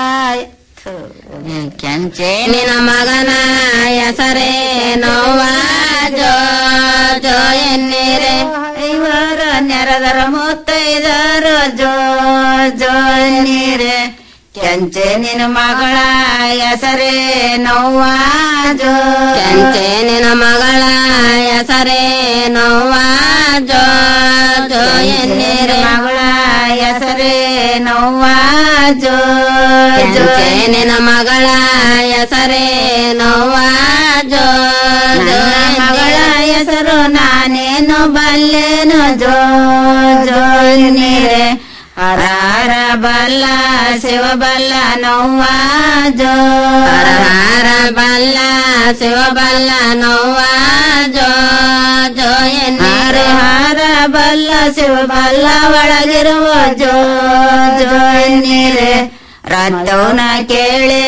ಕೆಂಚೆ ನಿನ್ನ ಮಗನ ಹೆಸರೇ ನೋವ ಜೋ ಜೋ ಎನ್ನಿರೆ ಇವರ ನೆರೆದರ ಮುತ್ತೈದರ ಜೋ ಜೋ ಎನ್ನಿರೆ ಕೆಂಚೆ ನಿನ್ನ ಮಗಳ ಹೆಸರೇ ನೋವ ಜೋ ಕೆಂಚೆ ನಿನ್ನ ಮಗಳ ಹೆಸರೇ ನೋವ ಜೋ ಜೋ ಎನ್ನಿರೆ ಮಗಳ ಹೆಸರೇ ನೋವ ಜೋ ಜೋ ನಿನ್ನ ಮಗಳ ಹೆಸರೇ ನೋವ ಜೋ ಜೋ ಮಗಳ ಹೆಸರು ನಾನೇನು ಬಲ್ಲೇನು ಜೋ ಜೋ ನೀರೆ ಹರ ಹರ ಬಲ್ಲ ಶಿವ ಬಲ್ಲ ನೋವ ಜೋ ಹರ ಹರ ಬಲ್ಲ ಶಿವ ಬಲ್ಲ ನೋವ ಜೋ ಜೋ ಎನ್ನಿರೆ ಹರ ಬಲ್ಲ ಶಿವ ಬಲ್ಲ ಒಳಗಿರುವ ಜೋ ಜೋ ಎನ್ನಿರೆ ರತ್ತೋನ ಕೇಳೆ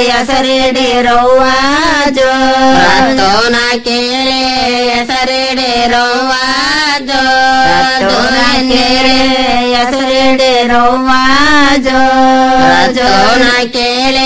ಹೆಸರಿಡಿರವ್ವ ಜೋ ರತ್ತೋನ ಕೇಳೆ ಹೆಸರಿಡಿರವ್ವ ಜೋ ರತ್ತೋನ ಕೇಳೆ ಹೆಸರಿಡಿರವ್ವ ಜೋ ರತ್ತೋನ ಕೇಳೆ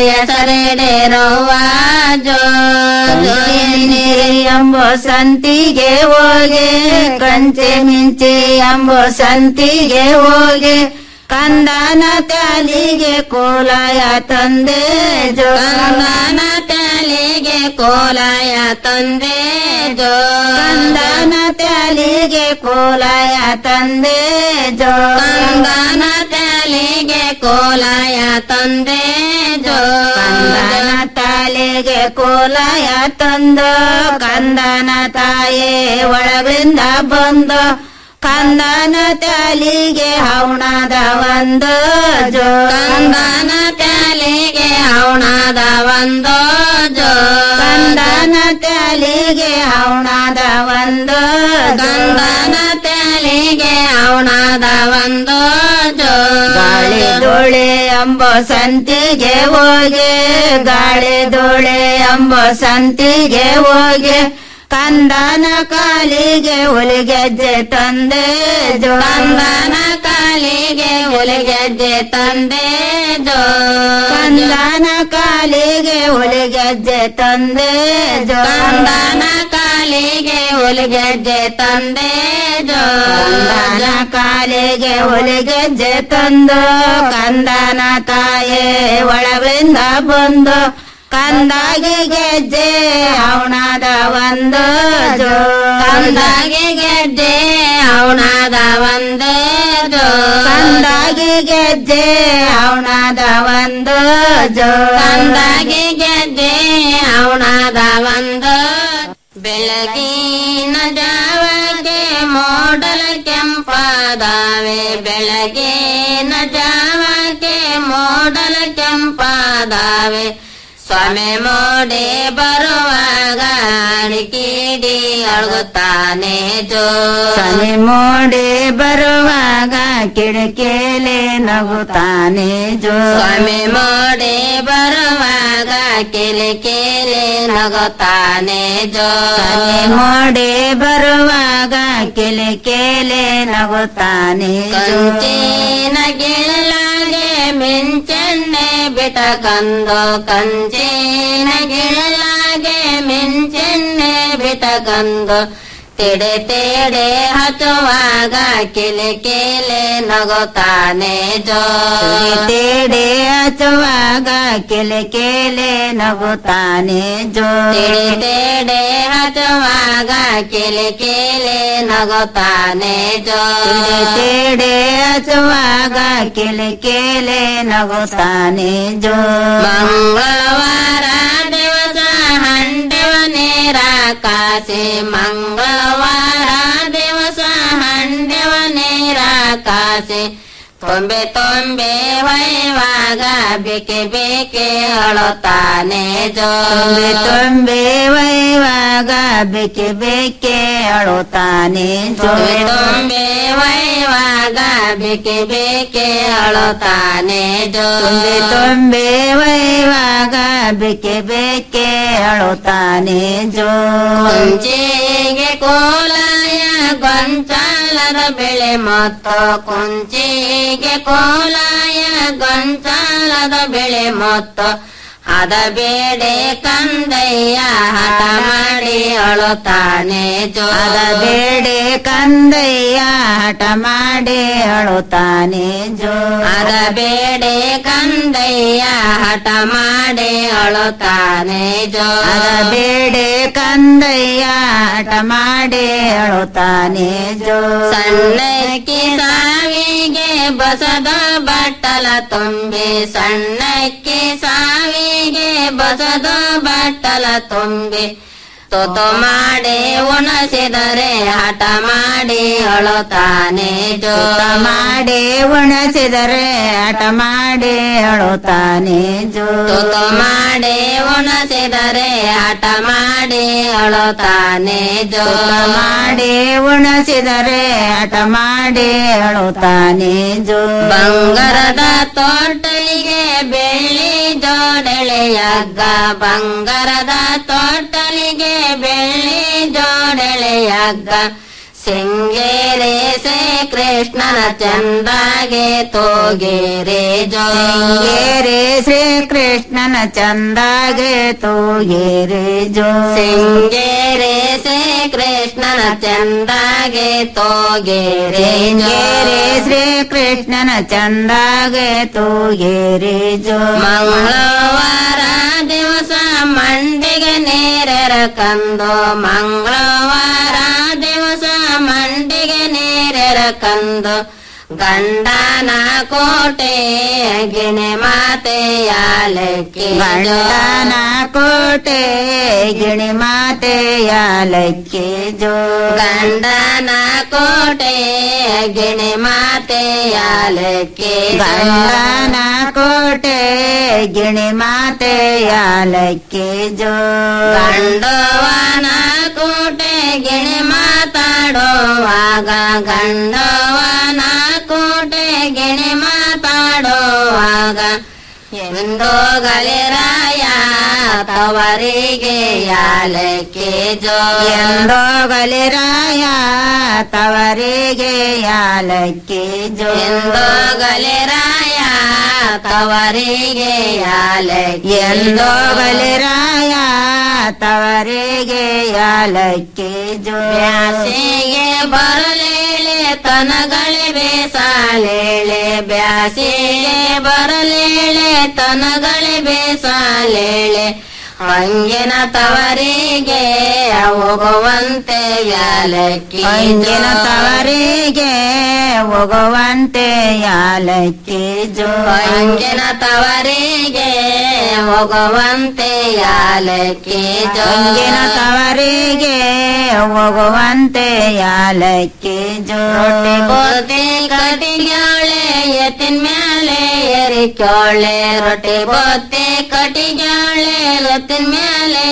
ಹೆಸರಿಡಿರವ್ವ ಜೋ ಜೋ ಎನ್ನಿರೆ ಎಂಬೋ ಸಂತಿಗೆ ಹೋಗೆ ಕಂಚೆ ಮಿಂಚೆ ಎಂಬೋ ಸಂತಿಗೆ ಹೋಗೆ ಕಂದನ ತ್ಯಾಲಿಗೆ ಕೋಲಾಯ ತಂದೆ ಜೋ ಕಂದನ ತ್ಯಾಲಿಗೆ ಕೋಲಾಯ ತಂದೆ ಜೋ ಕಂದನ ತ್ಯಾಲಿಗೆ ಕೋಲಾಯ ತಂದೆ ಜೋ ಕಂದನ ತ್ಯಾಲಿಗೆ ಕೋಲಾಯ ತಂದೆ ಜೋ ಕಂದನ ತಾಲಿಗೆ ಕೋಲಾಯ ತಂದು ಕಂದನ ತಾಯೇ ಒಳಗಿಂದ ಬಂದು ಕಂದನ ತ್ಯಾಲಿಗೆ ಹೌಣದ ಒಂದು ಜೋ ಕಂದನ ತ್ಯಾಲಿಗೆ ಹೌಣದ ಒಂದು ಜೋ ಕಂದನ ತ್ಯಾಲಿಗೆ ಹೌಣದ ಒಂದು ಕಂದನ ತ್ಯಾಲಿ ಕಾಲಿಗೆ ಅವನಾದ ಒಂದು ಜೋ ಗಾಳಿ ಧೂಳೆ ಎಂಬ ಸಂತಿಗೆ ಹೋಗಿ ಗಾಳಿ ಧೂಳೆ ಎಂಬ ಸಂತಿಗೆ ಹೋಗಿ ಕಂದನ ಕಾಲಿಗೆ ಹುಲಿಗೆಜ್ಜೆ ತಂದೆ ಜೋ ಕಂದನ ಕಾಲಿಗೆ ಹುಲಿಗೆಜ್ಜೆ ತಂದೆ ಜೋ ಕಂದನ ಕಾಲಿಗೆ ಹುಲಿಗೆಜ್ಜೆ ತಂದೆ ಜೋ ಕಂದನ ಕಾಲಿಗೆ ಹುಲಿಗೆಜ್ಜೆ ತಂದೆ ಜೋ ಕಂದನ ಕಾಲಿಗೆ ಹುಲಿಗೆಜ್ಜೆ ತಂದು ಕಂದನ ತಾಯೇ ಒಳಗಿಂದ ಬಂದು ಕಂದಾಗಿ ಗೆಜ್ಜೆ ಅವನಾದ ಒಂದು ಜೋ ಕಂದಾಗೆ ಗೆಜ್ಜೆ ಅವನಾದ ಒಂದು ಜೋ ಕಂದಾಗಿ ಗೆಜ್ಜೆ ಅವನಾದ ಒಂದು ಜೋ ಕಂದಾಗೆ ಗೆಜ್ಜೆ ಅವನಾದ ಒಂದು ಬೆಳಗಿನ ಜಾವಕ್ಕೆ ಮೋಡಲ ಕೆಂಪಾದಾವೆ ಬೆಳಗಿನ ಜಾವಕ್ಕೆ ಮೋಡಲ ಕೆಂಪಾದಾವೆ ಸ್ವಾಮಿ ಮೋಡೆ ಬರುವಾಗ ಅಡಿಕಿಡಿ ಅಳುಗುತ್ತಾನೆ ಜೋ ಸನಿ ಮೋಡಿ ಬರುವಾಗ ಕಿಡಕಿಲೆ ನಗುತ್ತಾನೆ ಜೋ ಸ್ವಾಮಿ ಮೋಡೆ ಬರುವಾಗ ಕೆಲೆ ಕೆಲೆ ನಗುತ್ತಾನೆ ಜೋ ಸನಿ ಮೋಡಿ ಬರುವಾಗ ಕಿಲೆ ಕೇಲೆ ನಗುತ್ತಾನೆ ಜೋ ಕಂಚಿನ ಗಿಳಲಾಗೆ ಮಿಂಚಣ್ಣೆ ಬಿಟಕಂದು ಕಂಚಿನ ಗಿಳಲಾಗೆ ಮಿಂಚಣ್ಣೆ ಬಿಟಕಂದು ತೆಡೆ ತೆಡೆ ಹಚ್ಚುವಾಗ ಕಿಲೆ ಕಿಲೆ ನಗುತ್ತಾನೆ ಜೋ ತೇಡೆ ಹಚ್ಚುವಾಗ ಕೆಲೆ ಕೇಲೆ ನಗುತ್ತಾನೆ ಜೋ ತೆಡೆ ತೆಡೆ ಹಚ್ಚುವಾಗ ಕಿಲೆ ಕಿಲೆ ನಗುತ್ತಾನೆ ಜೋ ತೇಡೆ ಹಚ್ಚುವಾಗ ಕೆಲೆ ಕೇಲೆ ನಗುತ್ತಾನೆ ಜೋ ಮಂಗಳವಾರ ದಿವಸ ಹಂಡೆವ ನೇರ ಕಾಸೆ ಮಂಗಳವಾರ ದಿವಸ ಹಂಡೆವ ನೇರ ಕಾಸೆ ತೊಂಬೆ ತೊಂಬೆ ಹೊಯ್ವಾಗ ಬೇಕೆ ಬೇಕೆ ಅಳುತ್ತಾನೆ ಜೋ ತುಂಬೆ ತುಂಬೆ ವೈವಾಗ ಬೇಕೆ ಬೇಕೆ ಅಳುತ್ತಾನೆ ಜೋ ತೊಂಬೆ ತೊಂಬೆ ಹೊಯ್ವಾಗ ಬೇಕೆ ಬೇಕೆ ಅಳುತ್ತಾನೆ ಜೋ ತುಂಬೆ ತುಂಬೆ ವೈವಾಗ ಬೇಕೆ ಬೇಕೆ ಅಳುತ್ತಾನೆ ಜೋ ಕೊಂಚಿಗೆ ಕೋಲಾಯ ಗೊಂಚಾಲದ ಬೆಳೆ ಮತ್ತು ಕೊಂಚಿಗೆ ಕೋಲಾಯ ಗೊಂಚಾಲದ ಬೆಳೆ ಮತ್ತು ಅದ ಬೇಡೆ ಕಂದಯ್ಯ ಹಠ ಮಾಡಿ ಅಳುತ್ತಾನೆ ಜೋ ಅದ ಬೇಡೆ ಕಂದಯ್ಯ ಹಠ ಮಾಡಿ ಅಳುತ್ತಾನೆ ಜೋ ಅದ ಬೇಡೆ ಕಂದಯ್ಯ ಹಠ ಮಾಡಿ ಅಳುತ್ತಾನೆ ಜೋ ಅದ ಬೇಡೆ ಕಂದಯ್ಯ ಹಠ ಮಾಡಿ ಅಳುತ್ತಾನೆ ಜೋ ಸಣ್ಣಕ್ಕಿ ಸಾವಿಗೆ ಬಸದ ಬಟ್ಟಲ ತುಂಬಿ ಸಣ್ಣಕ್ಕಿ ಸಾವಿಗೆ ಬಸದ ಬಟ್ಟಲ ತುಂಬಿ ತೊತು ಮಾಡಿ ಉಣಸಿದರೆ ಹಠ ಮಾಡಿ ಅಳುತ್ತಾನೆ ಜೋ ಊಟ ಮಾಡಿ ಉಣಸಿದರೆ ಹಠ ಮಾಡಿ ಅಳುತ್ತಾನೆ ಜೋ ತುತು ಮಾಡಿ ಉಣಸಿದರೆ ಹಠ ಮಾಡಿ ಅಳುತ್ತಾನೆ ಜೋ ಊಟ ಮಾಡಿ ಉಣಸಿದರೆ ಹಠ ಮಾಡಿ ಅಳುತ್ತಾನೆ ಜೋ ಬಂಗಾರದ ತೋಟಲಿಗೆ ಬೆಳ್ಳಿ ಜೋಡೆಳೆಯಗ್ಗ ಬಂಗಾರದ ತೋಟಲಿಗೆ ಬೆಳ್ಳಿ ಜೋಡೆಳೆಯಗ್ಗ ಸಿಂಗೇರೆ ಸೇ ಕೃಷ್ಣನ ಚಂದಾಗೆ ತೋಗೇರೆ ಜೋ ಸಿಂಗೇರೆ ಶ್ರೀ ಕೃಷ್ಣನ ಚಂದಾಗೆ ತೂಗೇರೆ ಜೋ ಸಿಂಗೇರೆ ಸೇ ಕೃಷ್ಣನ ಚಂದಾಗೆ ತೋಗೇರೆ ಸಿಂಗೇರೆ ಶ್ರೀ ಕೃಷ್ಣನ ಚಂದಾಗೆ ತೂಗೇರೆ ಜೋ ಮಂಗಳವಾರ ದಿವಸ ಮಂಡಿಗೆ ನೀರೆರ ಕಂದು ಮಂಗಳವಾರ ದಿವಸ ಮಂಡಿಗೆ ನೀರೆರ ಕಂದು ಗಂಡನ ಕೋಟೆ ಗಿಣೆ ಮಾತೆಯಾಲಕ್ಕೆ ಗಂಡನ ಕೋಟೆ ಗಿಣಿ ಮಾತೆಯ ಲಕ್ಕಿ ಜೋ ಗಂಡನ ಕೋಟೆ ಗಿಣೆ ಮಾತೆಯಾಲಕ್ಕೆ ಗಂಡನ ಕೋಟೆ ಗಿಣಿ ಮಾತೆಯ ಲಕ್ಕಿ ಜೋ ಗಂಡವನ ಕೋಟೆ ಗಿಣಿ ಮಾತಾಡುವಾಗ ಗಂಡವನ ಕೋಟೆ ಗಿಣಿ ಮಾತಾಡುವಾಗ ಎಂದೋಗಲಿರಾಯ ತವರಿಗೆ ಯಾಲಕ್ಕೆ ಜೋ ಎಂದೋಗಲಿರಾಯ ತವರಿಗೆ ಯಾಲಕ್ಕಿ ಜೋ ಎಂದೋಗಲಿರಾಯ ತವರಿಗೆ ಯಾಲಕ್ಕೆ ಎಂದೋಗಲಿರಾಯ ತವರಿಗೆ ಯಾಲಕ್ಕಿ ಜೋ ಬ್ಯಾಸಿಗೆ ಬರಲೇಳೆ ತನಗಳೆ ಬೇಸಾಲೇಳೆ ಬ್ಯಾಸಿಗೆ ಬರಲೇಳೆ ತನಗಳೆ ಬೇಸಾಲೇಳೆ ಹಂಗಿನ ತವರಿಗೆ ಹೋಗುವಂತೆ ಯಾಲಕ್ಕಿ ಅಂಜಿನ ತವರಿಗೆ ಹೋಗುವಂತೆ ಯಾಲಕ್ಕಿ ಜೋ ಹಂಗಿನ ತವರಿಗೆ ಹೋಗುವಂತೆ ಯಾಲಕ್ಕಿ ಅಂಜಿನ ತವರಿಗೆ ಹೋಗುವಂತೆ ಯಾಲಕ್ಕಿ ಜೋ ರೊಟ್ಟಿ ಬೋತಿ ಕಟಿಗ್ಯಾಳೆ ಎತ್ತಿನ ಮ್ಯಾಲೆ ಏರಿಕ್ಯಾಳೆ ರೊಟ್ಟಿ ಬೋತಿ ಕಟಿಗ್ಯಾಳೆ ಎತ್ತಿನ ಮ್ಯಾಲೆ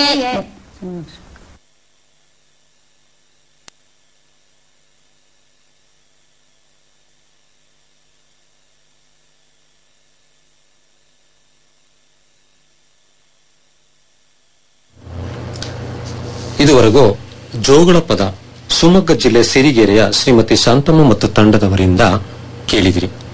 ಇದುವರೆಗೂ ಜೋಗಳ ಪದ ಶಿವಮೊಗ್ಗ ಜಿಲ್ಲೆ ಸಿರಿಗೆರೆಯ ಶ್ರೀಮತಿ ಶಾಂತಮ್ಮ ಮತ್ತು ತಂಡದವರಿಂದ ಕೇಳಿದಿರಿ